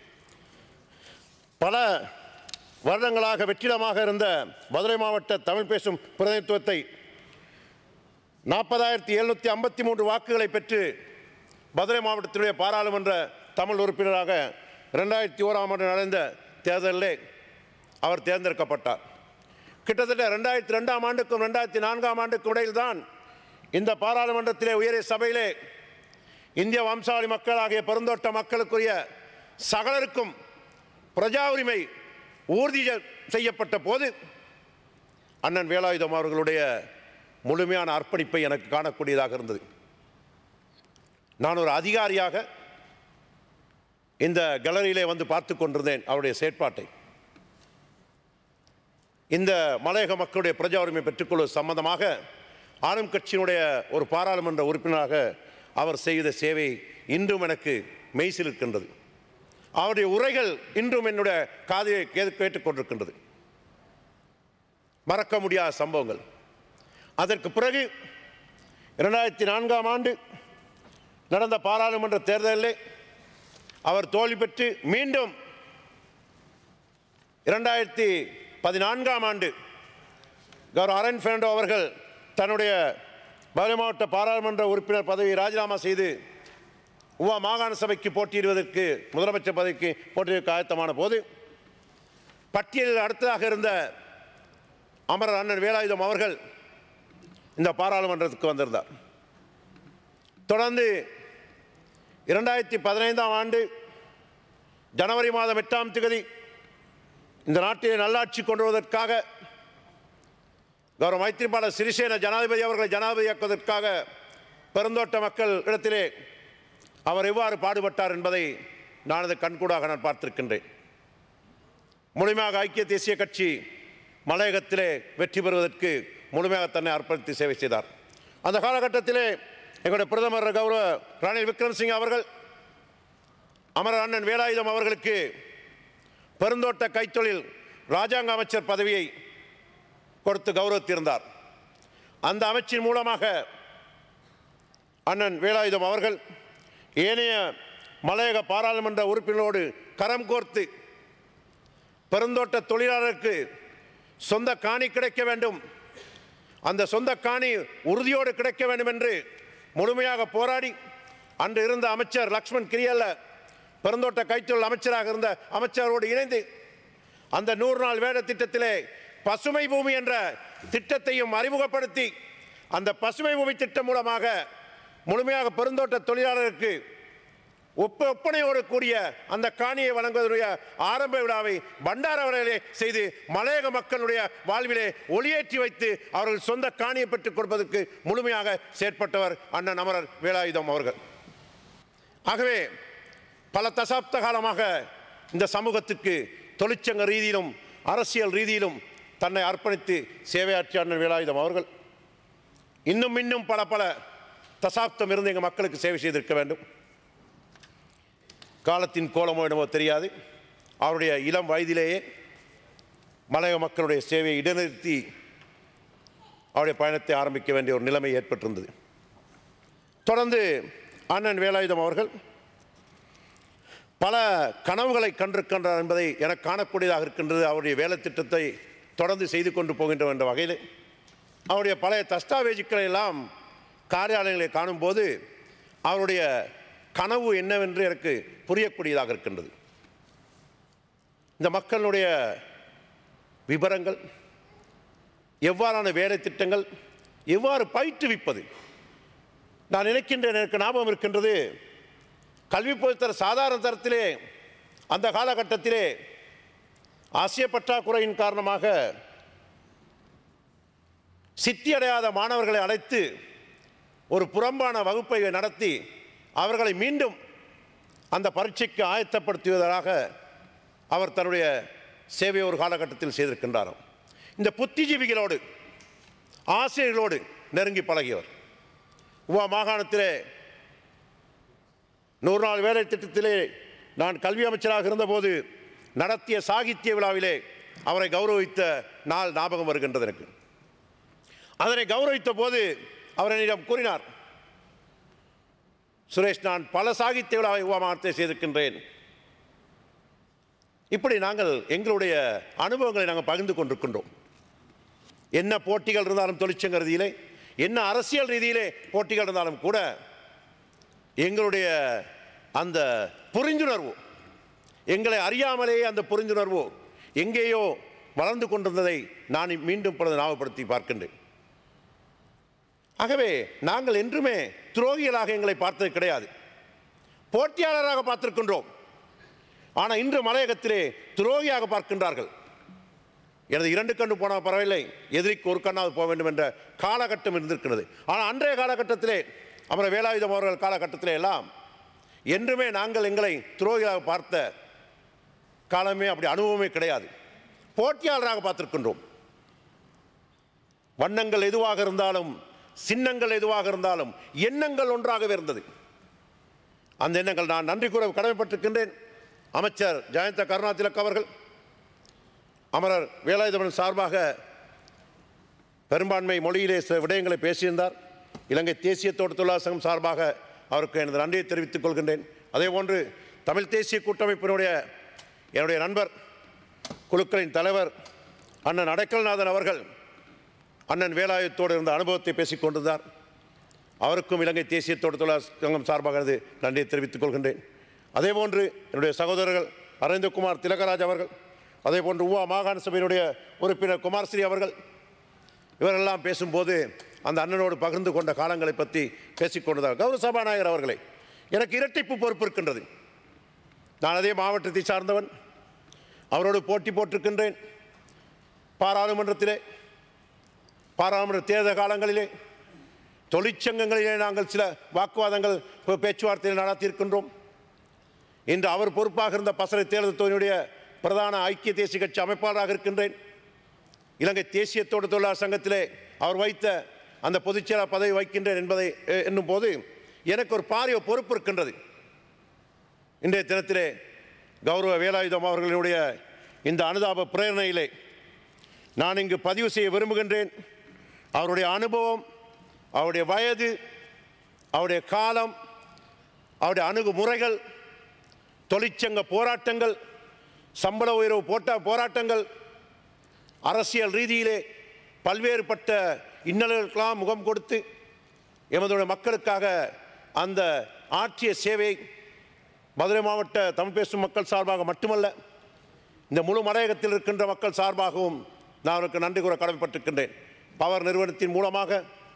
பல வருடங்களாக வெற்றிடமாக இருந்த மதுரை மாவட்ட தமிழ் பேசும் பிரதிநிதித்துவத்தை நாற்பதாயிரத்தி எழுநூற்றி ஐம்பத்தி மூன்று வாக்குகளை பெற்று மதுரை மாவட்டத்தினுடைய பாராளுமன்ற தமிழ் உறுப்பினராக ரெண்டாயிரத்தி ஓராம் ஆண்டு நடந்த தேர்தலிலே அவர் தேர்ந்தெடுக்கப்பட்டார் கிட்டத்தட்ட ரெண்டாயிரத்தி ரெண்டாம் ஆண்டுக்கும் ரெண்டாயிரத்தி நான்காம் ஆண்டுக்கும் இடையில்தான் இந்த பாராளுமன்றத்திலே உயரிய சபையிலே இந்திய வம்சாவளி மக்களாகிய பெருந்தோட்ட மக்களுக்குரிய சகலருக்கும் பிரஜா உரிமை ஊர்தி செய்யப்பட்ட போது அண்ணன் வேலாயுதம் அவர்களுடைய முழுமையான அர்ப்பணிப்பை எனக்கு காணக்கூடியதாக இருந்தது நான் ஒரு அதிகாரியாக இந்த கேலரியிலே வந்து பார்த்து கொண்டிருந்தேன் அவருடைய செயற்பாட்டை இந்த மலையக மக்களுடைய பிரஜா உரிமை பெற்றுக்கொள்வது சம்பந்தமாக ஆளும் கட்சியினுடைய ஒரு பாராளுமன்ற உறுப்பினராக அவர் செய்த சேவை இன்றும் எனக்கு மெய்சில் இருக்கின்றது அவருடைய உரைகள் இன்றும் என்னுடைய காதிலே கே- கேட்டுக்கொண்டிருக்கின்றது மறக்க முடியாத சம்பவங்கள் அதற்கு பிறகு இரண்டாயிரத்தி நான்காம் ஆண்டு நடந்த பாராளுமன்ற தேர்தலில் அவர் தோல்வி பெற்று மீண்டும் இரண்டாயிரத்தி பதினான்காம் ஆண்டு கௌரவ அரண் பெர்னாண்டோ அவர்கள் தன்னுடைய மதுரை மாவட்ட பாராளுமன்ற உறுப்பினர் பதவியை ராஜினாமா செய்து உவா மாகாண சபைக்கு போட்டியிடுவதற்கு முதலமைச்சர் பதவிக்கு போட்டியிடுவதற்கு ஆயத்தமான போது பட்டியலில் அடுத்ததாக இருந்த அமரர் அண்ணன் வேலாயுதம் அவர்கள் இந்த பாராளுமன்றத்துக்கு வந்திருந்தார் தொடர்ந்து இரண்டாயிரத்தி பதினைந்தாம் ஆண்டு ஜனவரி மாதம் எட்டாம் தேதி இந்த நாட்டிலே நல்லாட்சி கொண்டு வருவதற்காக கௌரவ மைத்திரிபால சிறிசேன ஜனாதிபதி அவர்களை ஜனாதிபதியாக்குவதற்காக பெருந்தோட்ட மக்கள் இடத்திலே அவர் எவ்வாறு பாடுபட்டார் என்பதை நான் அதை கண்கூடாக நான் பார்த்திருக்கின்றேன் முழுமையாக ஐக்கிய தேசிய கட்சி மலையகத்திலே வெற்றி பெறுவதற்கு முழுமையாக தன்னை அர்ப்பணித்து சேவை செய்தார் அந்த காலகட்டத்திலே எங்களுடைய பிரதமர் கௌரவ ரணில் விக்ரம்சிங் அவர்கள் அமரர் அண்ணன் வேலாயுதம் அவர்களுக்கு பெருந்தோட்ட கைத்தொழில் ராஜாங்க அமைச்சர் பதவியை கொடுத்து கௌரவித்திருந்தார் அந்த அமைச்சின் மூலமாக அண்ணன் வேலாயுதம் அவர்கள் ஏனைய மலையக பாராளுமன்ற உறுப்பினரோடு கரம் கோர்த்து பெருந்தோட்ட தொழிலாளருக்கு சொந்த காணி கிடைக்க வேண்டும் அந்த சொந்த காணி உறுதியோடு கிடைக்க வேண்டும் என்று முழுமையாக போராடி அன்று இருந்த அமைச்சர் லக்ஷ்மண் கிரியல்ல பெருந்தோட்ட கைத்தொழில் அமைச்சராக இருந்த அமைச்சரோடு இணைந்து அந்த நூறு நாள் வேட திட்டத்திலே பசுமை பூமி என்ற திட்டத்தையும் அறிமுகப்படுத்தி அந்த பசுமை பூமி திட்டம் மூலமாக முழுமையாக பெருந்தோட்ட தொழிலாளருக்கு ஒப்ப ஒப்பனையோடு கூடிய அந்த காணியை வழங்குவதனுடைய ஆரம்ப விழாவை பண்டாரவரையிலே செய்து மலையக மக்களுடைய வாழ்விலே ஒளியேற்றி வைத்து அவர்கள் சொந்த காணியை பெற்றுக் கொடுப்பதற்கு முழுமையாக செயற்பட்டவர் அண்ணன் அமரர் வேலாயுதம் அவர்கள் ஆகவே பல தசாப்த காலமாக இந்த சமூகத்துக்கு தொழிற்சங்க ரீதியிலும் அரசியல் ரீதியிலும் தன்னை அர்ப்பணித்து சேவையாற்றிய அண்ணன் வேலாயுதம் அவர்கள் இன்னும் இன்னும் பல பல தசாப்தம் இருந்து எங்கள் மக்களுக்கு சேவை செய்திருக்க வேண்டும் காலத்தின் கோலமோ என்னமோ தெரியாது அவருடைய இளம் வயதிலேயே மலைய மக்களுடைய சேவையை இடைநிறுத்தி அவருடைய பயணத்தை ஆரம்பிக்க வேண்டிய ஒரு நிலைமை ஏற்பட்டிருந்தது தொடர்ந்து அண்ணன் வேலாயுதம் அவர்கள் பல கனவுகளை கண்டிருக்கின்றார் என்பதை எனக்கு காணக்கூடியதாக இருக்கின்றது அவருடைய வேலை திட்டத்தை தொடர்ந்து செய்து கொண்டு போகின்ற என்ற வகையில் அவருடைய பழைய தஸ்தாவேஜுக்களை எல்லாம் காரியாலயங்களை காணும்போது அவருடைய கனவு என்னவென்று எனக்கு புரியக்கூடியதாக இருக்கின்றது இந்த மக்களுடைய விவரங்கள் எவ்வாறான வேலை திட்டங்கள் எவ்வாறு பயிற்றுவிப்பது நான் நினைக்கின்றேன் எனக்கு ஞாபகம் இருக்கின்றது கல்வி பொதுத்தர சாதாரண தரத்திலே அந்த காலகட்டத்திலே ஆசிய பற்றாக்குறையின் காரணமாக சித்தியடையாத மாணவர்களை அழைத்து ஒரு புறம்பான வகுப்பை நடத்தி அவர்களை மீண்டும் அந்த பரீட்சைக்கு ஆயத்தப்படுத்துவதாக அவர் தன்னுடைய சேவை ஒரு காலகட்டத்தில் செய்திருக்கின்றாராம் இந்த புத்திஜீவிகளோடு ஆசிரியர்களோடு நெருங்கி பழகியவர் உவா மாகாணத்திலே நூறு நாள் வேலை திட்டத்திலே நான் கல்வி அமைச்சராக இருந்தபோது நடத்திய சாகித்ய விழாவிலே அவரை கௌரவித்த நாள் ஞாபகம் வருகின்றது எனக்கு அதனை கௌரவித்த போது அவர் என்னிடம் கூறினார் சுரேஷ் நான் பல சாகித்ய விழாவை உபமானத்தை செய்திருக்கின்றேன் இப்படி நாங்கள் எங்களுடைய அனுபவங்களை நாங்கள் பகிர்ந்து கொண்டிருக்கின்றோம் என்ன போட்டிகள் இருந்தாலும் தொழிற்சங்க ரீதியிலே என்ன அரசியல் ரீதியிலே போட்டிகள் இருந்தாலும் கூட எங்களுடைய அந்த புரிந்துணர்வு எங்களை அறியாமலேயே அந்த புரிந்துணர்வு எங்கேயோ வளர்ந்து கொண்டிருந்ததை நான் மீண்டும் பொழுது ஞாபகப்படுத்தி பார்க்கின்றேன் ஆகவே நாங்கள் என்றுமே துரோகிகளாக எங்களை பார்த்தது கிடையாது போட்டியாளராக பார்த்திருக்கின்றோம் ஆனால் இன்று மலையகத்திலே துரோகியாக பார்க்கின்றார்கள் எனது இரண்டு கண்ணு போனால் பரவாயில்லை எதிரிக்கு ஒரு கண்ணாவது போக வேண்டும் என்ற காலகட்டம் இருந்திருக்கிறது ஆனால் அன்றைய காலகட்டத்திலே அமர வேலாயுதம் அவர்கள் காலகட்டத்திலே எல்லாம் என்றுமே நாங்கள் எங்களை துரோகியாக பார்த்த காலமே அப்படி அனுபவமே கிடையாது போட்டியாளராக பார்த்திருக்கின்றோம் வண்ணங்கள் எதுவாக இருந்தாலும் சின்னங்கள் எதுவாக இருந்தாலும் எண்ணங்கள் ஒன்றாகவே இருந்தது அந்த எண்ணங்கள் நான் நன்றி கூற கடமைப்பட்டிருக்கின்றேன் அமைச்சர் ஜெயந்த கருணாதிலக் அவர்கள் அமரர் வேலாயுதமன் சார்பாக பெரும்பான்மை மொழியிலே சில விடயங்களை பேசியிருந்தார் இலங்கை தேசிய தோட்ட தொழிலாளர் சங்கம் சார்பாக அவருக்கு எனது நன்றியை தெரிவித்துக் கொள்கின்றேன் அதேபோன்று தமிழ் தேசிய கூட்டமைப்பினுடைய என்னுடைய நண்பர் குழுக்களின் தலைவர் அண்ணன் அடைக்கல்நாதன் அவர்கள் அண்ணன் வேலாயுத்தோடு இருந்த அனுபவத்தை பேசிக் கொண்டிருந்தார் அவருக்கும் இலங்கை தேசிய தோட்ட தொழிலாளர் சங்கம் சார்பாக எனது நன்றியை தெரிவித்துக் கொள்கின்றேன் அதேபோன்று என்னுடைய சகோதரர்கள் அரவிந்தகுமார் திலகராஜ் அவர்கள் அதேபோன்று உவா மாகாண சபையினுடைய உறுப்பினர் குமார்ஸ்ரீ அவர்கள் இவரெல்லாம் பேசும்போது அந்த அண்ணனோடு பகிர்ந்து கொண்ட காலங்களை பற்றி பேசிக்கொண்டதார் கௌரவ சபாநாயகர் அவர்களே எனக்கு இரட்டிப்பு பொறுப்பு இருக்கின்றது நான் அதே மாவட்டத்தை சார்ந்தவன் அவரோடு போட்டி போட்டிருக்கின்றேன் பாராளுமன்றத்திலே பாராளுமன்ற தேர்தல் காலங்களிலே தொழிற்சங்கங்களிலே நாங்கள் சில வாக்குவாதங்கள் பே- பேச்சுவார்த்தைகள் நடத்தியிருக்கின்றோம் இன்று அவர் பொறுப்பாக இருந்த பசறை தேர்தல் தொகுதியுடைய பிரதான ஐக்கிய தேசிய கட்சி அமைப்பாளராக இருக்கின்றேன் இலங்கை தேசிய தோட்ட தொழிலாளர் சங்கத்திலே அவர் வைத்த அந்த பொதுச்செயலாளர் பதவி வைக்கின்றேன் என்பதை அஹ், என்னும் போது எனக்கு ஒரு பாரிய பொறுப்பு இருக்கின்றது இன்றைய தினத்திலே கௌரவ வேலாயுதம் அவர்களுடைய இந்த அனுதாப பிரேரணையிலே நான் இங்கு பதிவு செய்ய விரும்புகின்றேன் அவருடைய அனுபவம் அவருடைய வயது அவருடைய காலம் அவருடைய அணுகுமுறைகள் தொழிற்சங்க போராட்டங்கள் சம்பள உயர்வு போட்ட போராட்டங்கள் அரசியல் ரீதியிலே பல்வேறுபட்ட இன்னல்களுக்கெல்லாம் முகம் கொடுத்து எமது மக்களுக்காக அந்த ஆற்றிய சேவை மதுரை மாவட்ட தமிழ் பேசும் மக்கள் சார்பாக மட்டுமல்ல இந்த முழு மலையகத்தில் இருக்கின்ற மக்கள் சார்பாகவும் நான் அவருக்கு நன்றி கூற கடமைப்பட்டிருக்கின்றேன் பவர் நிறுவனத்தின் மூலமாக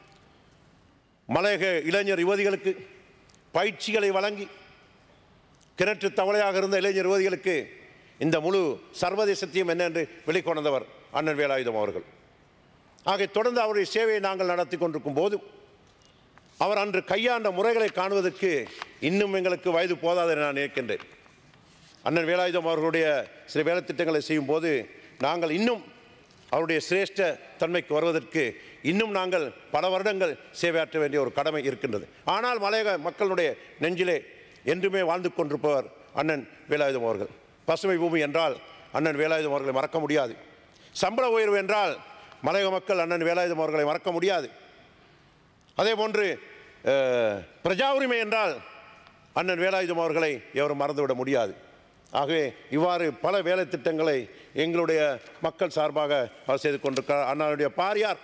மலையக இளைஞர் யுவதிகளுக்கு பயிற்சிகளை வழங்கி கிணற்று தவளையாக இருந்த இளைஞர் யுவதிகளுக்கு இந்த முழு சர்வதேசத்தையும் என்ன என்று வெளிக்கொணர்ந்தவர் அண்ணன் வேலாயுதம் அவர்கள் ஆக தொடர்ந்து அவருடைய சேவையை நாங்கள் நடத்தி கொண்டிருக்கும் போது அவர் அன்று கையாண்ட முறைகளை காணுவதற்கு இன்னும் எங்களுக்கு வயது போதாது என நான் நினைக்கின்றேன் அண்ணன் வேலாயுதம் அவர்களுடைய சில வேலைத்திட்டங்களை செய்யும் போது நாங்கள் இன்னும் அவருடைய சிரேஷ்ட தன்மைக்கு வருவதற்கு இன்னும் நாங்கள் பல வருடங்கள் சேவையாற்ற வேண்டிய ஒரு கடமை இருக்கின்றது ஆனால் மலையக மக்களுடைய நெஞ்சிலே என்றுமே வாழ்ந்து கொண்டிருப்பவர் அண்ணன் வேலாயுதம் அவர்கள் பசுமை பூமி என்றால் அண்ணன் வேலாயுதம் அவர்களை மறக்க முடியாது சம்பள உயர்வு என்றால் மலையக மக்கள் அண்ணன் வேலாயுதம் அவர்களை மறக்க முடியாது அதே போன்று அஹ், பிரஜா உரிமை என்றால் அண்ணன் வேலாயுதம் அவர்களை எவரும் மறந்துவிட முடியாது ஆகவே இவ்வாறு பல வேலை திட்டங்களை எங்களுடைய மக்கள் சார்பாக அவர் செய்து கொண்டிருக்கிறார் அண்ணனுடைய பாரியார்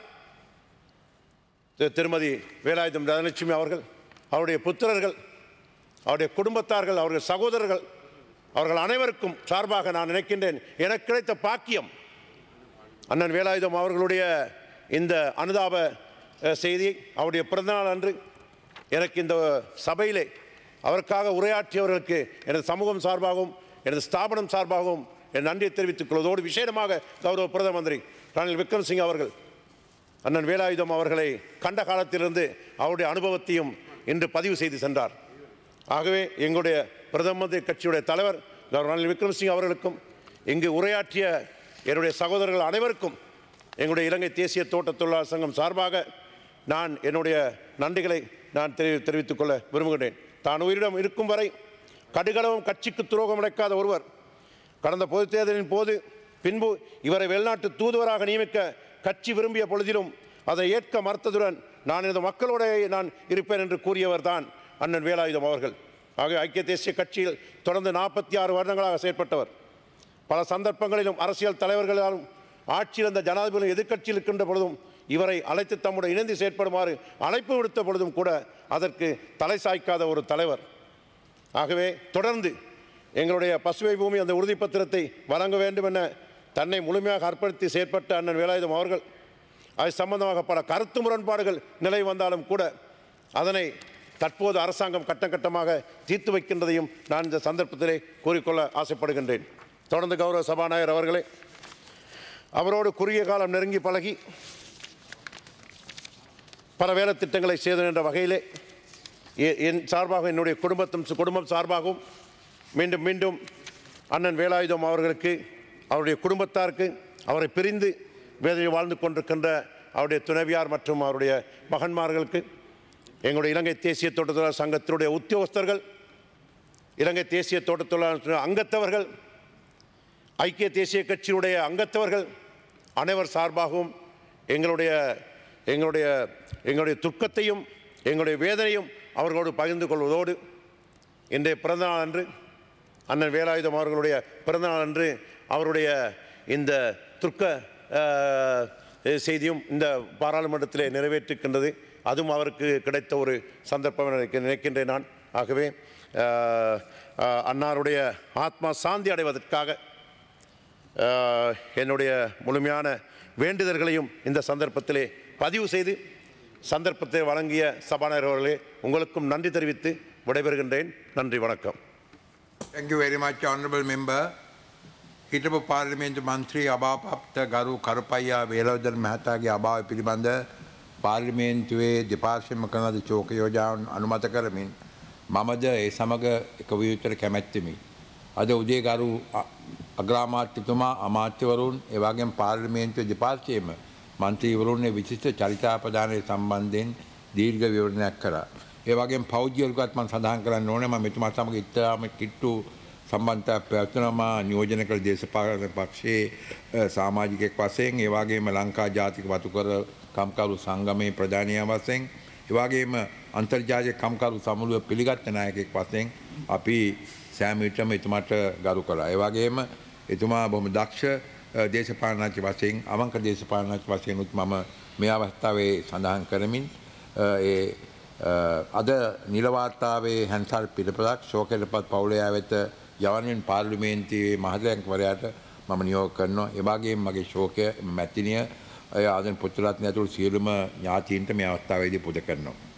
திரு- திருமதி வேலாயுதம் தனலட்சுமி அவர்கள் அவருடைய புத்திரர்கள் அவருடைய குடும்பத்தார்கள் அவருடைய சகோதரர்கள் அவர்கள் அனைவருக்கும் சார்பாக நான் நினைக்கின்றேன் எனக்கு கிடைத்த பாக்கியம் அண்ணன் வேலாயுதம் அவர்களுடைய இந்த அனுதாப அஹ், செய்தி அவருடைய பிறந்தநாள் அன்று எனக்கு இந்த சபையிலே அவருக்காக உரையாற்றியவர்களுக்கு எனது சமூகம் சார்பாகவும் எனது ஸ்தாபனம் சார்பாகவும் என் நன்றியை தெரிவித்துக் கொள்வதோடு விசேடமாக கௌரவ பிரதம மந்திரி ரணில் விக்ரம்சிங் அவர்கள் அண்ணன் வேலாயுதம் அவர்களை கண்ட காலத்திலிருந்து அவருடைய அனுபவத்தையும் இன்று பதிவு செய்து சென்றார் ஆகவே எங்களுடைய பிரதம மந்திரி கட்சியுடைய தலைவர் கவர்னர் ரணில் விக்ரமசிங் அவர்களுக்கும் இங்கு உரையாற்றிய என்னுடைய சகோதரர்கள் அனைவருக்கும் எங்களுடைய இலங்கை தேசிய தோட்ட தொழிலாளர் சங்கம் சார்பாக நான் என்னுடைய நன்றிகளை நான் தெரி தெரிவித்துக் கொள்ள விரும்புகிறேன் தான் உயிரிடம் இருக்கும் வரை கடுகளவும் கட்சிக்கு துரோகம் அடைக்காத ஒருவர் கடந்த பொதுத் தேர்தலின் போது பின்பு இவரை வெளிநாட்டு தூதுவராக நியமிக்க கட்சி விரும்பிய பொழுதிலும் அதை ஏற்க மறுத்ததுடன் நான் எனது மக்களோட நான் இருப்பேன் என்று கூறியவர் தான் அண்ணன் வேலாயுதம் அவர்கள் ஆக ஐக்கிய தேசிய கட்சியில் தொடர்ந்து நாற்பத்தி ஆறு வருடங்களாக செயற்பட்டவர் பல சந்தர்ப்பங்களிலும் அரசியல் தலைவர்களாலும் ஆட்சியில் இருந்த ஜனாதிபதி எதிர்க்கட்சியில் இருக்கின்ற பொழுதும் இவரை அழைத்து தம்முடன் இணைந்து செயற்படுமாறு அழைப்பு விடுத்த பொழுதும் கூட அதற்கு தலை சாய்க்காத ஒரு தலைவர் ஆகவே தொடர்ந்து எங்களுடைய பசுமை பூமி அந்த உறுதிப்பத்திரத்தை வழங்க வேண்டும் என தன்னை முழுமையாக அர்ப்பணித்து செயற்பட்ட அண்ணன் வேலாயுதம் அவர்கள் அது சம்பந்தமாக பல கருத்து முரண்பாடுகள் நிலை வந்தாலும் கூட அதனை தற்போது அரசாங்கம் கட்டம் கட்டமாக தீர்த்து வைக்கின்றதையும் நான் இந்த சந்தர்ப்பத்திலே கூறிக்கொள்ள ஆசைப்படுகின்றேன் தொடர்ந்து கௌரவ சபாநாயகர் அவர்களே அவரோடு குறுகிய காலம் நெருங்கி பழகி பல வேலை திட்டங்களை செய்தது என்ற வகையிலே எ- என் சார்பாக என்னுடைய குடும்பத்தும் குடும்பம் சார்பாகவும் மீண்டும் மீண்டும் அண்ணன் வேலாயுதம் அவர்களுக்கு அவருடைய குடும்பத்தாருக்கு அவரை பிரிந்து வேதனை வாழ்ந்து கொண்டிருக்கின்ற அவருடைய துணைவியார் மற்றும் அவருடைய மகன்மார்களுக்கு எங்களுடைய இலங்கை தேசிய தோட்டத்தொழிலாளர் சங்கத்தினுடைய உத்தியோகஸ்தர்கள் இலங்கை தேசிய தோட்டத்தொழிலாளர் அங்கத்தவர்கள் ஐக்கிய தேசிய கட்சியினுடைய அங்கத்தவர்கள் அனைவர் சார்பாகவும் எங்களுடைய எங்களுடைய எங்களுடைய துக்கத்தையும் எங்களுடைய வேதனையும் அவர்களோடு பகிர்ந்து கொள்வதோடு இன்றைய பிறந்தநாள் அன்று அண்ணன் வேலாயுதம் அவர்களுடைய பிறந்தநாள் அன்று அவருடைய இந்த துக்க அஹ், செய்தியும் இந்த பாராளுமன்றத்திலே நிறைவேற்றுகின்றது அதுவும் அவருக்கு கிடைத்த ஒரு சந்தர்ப்பம் என நினைக்க- நினைக்கின்றேன் நான் ஆகவே அஹ், அஹ், அன்னாருடைய ஆத்மா சாந்தி அடைவதற்காக ஆஹ், என்னுடைய முழுமையான வேண்டுதல்களையும் இந்த சந்தர்ப்பத்திலே பதிவு செய்து சந்தர்ப்பத்தை வழங்கிய சபாநாயகர் அவர்களே உங்களுக்கும் நன்றி தெரிவித்து விடைபெறுகின்றேன் நன்றி வணக்கம் Thank you very much, honorable member. හිටපු පාර්ලිමේන්තු මන්ත්‍රී අභාපප්ත ගරු කරපයියා වේලෝදර මහතාගේ අභාව පිළිබඳ පාර්ලිමේන්තුවේ දෙපාර්ශම කරන ලද චෝක යෝජාවන් අනුමත කරමින් මමද ඒ සමග එක වියුත්තර කැමැත්තෙමි. අද උදේ ගරු අ- අග්‍රාමාත්‍යතුමා අමාත්‍යවරුන් එවාගෙන් පාර්ලිමේන්තුව දෙපාර්ශයම මන්ත්‍රීවරුන්නේ විශිෂ්ට චරිතාපදානය සම්බන්ධයෙන් දීර්ඝ විවරණයක් කරා. ඒවගේ පෞද්ගලිකවත් මම සඳහන් කරන්න ඕනේ මම මෙතුමා සමග ඉතාම කිට්ටු සම්බන්ධතාවක් පැවතුනමා නියෝජනය කළ දේශපාලන පක්ෂයේ අ, සමාජිකයෙක් වශයෙන් ඒ වගේම ලංකා ජාතික වතුකර කම්කරු සංගමේ ප්‍රධානියා වශයෙන් ඒ වගේම අන්තර්ජාතික කම්කරු සමුළුව පිළිගත් නායකයෙක් වශයෙන් අපි සෑම විටම එතුමාට ගරු කළා. ඒ වගේම එතුමා බොහොම දක්ෂ අ, දේශපාලනඥ වශයෙන් අවංක දේශපාලනඥ වශයෙන් උත් මම මේ අවස්ථාවේ සඳහන් කරමින් අ, ඒ අ, අද නිලවාර්තාවේ හැන්සල් පිළිපදක් ශෝකයටපත් පවුලේ ඇවෙත යවන්වෙන් පාර්ලිමේන්තුවේ මහදැංකවරයාට මම නියෝග කරනවා. ඒ වගේම මගේ ශෝකය මැතිනිය අය ආදන් පුත්‍රරත්න ඇතුළු සියලුම ඥාතීන්ට මේ අවස්ථාවේදී පුද කරනවා.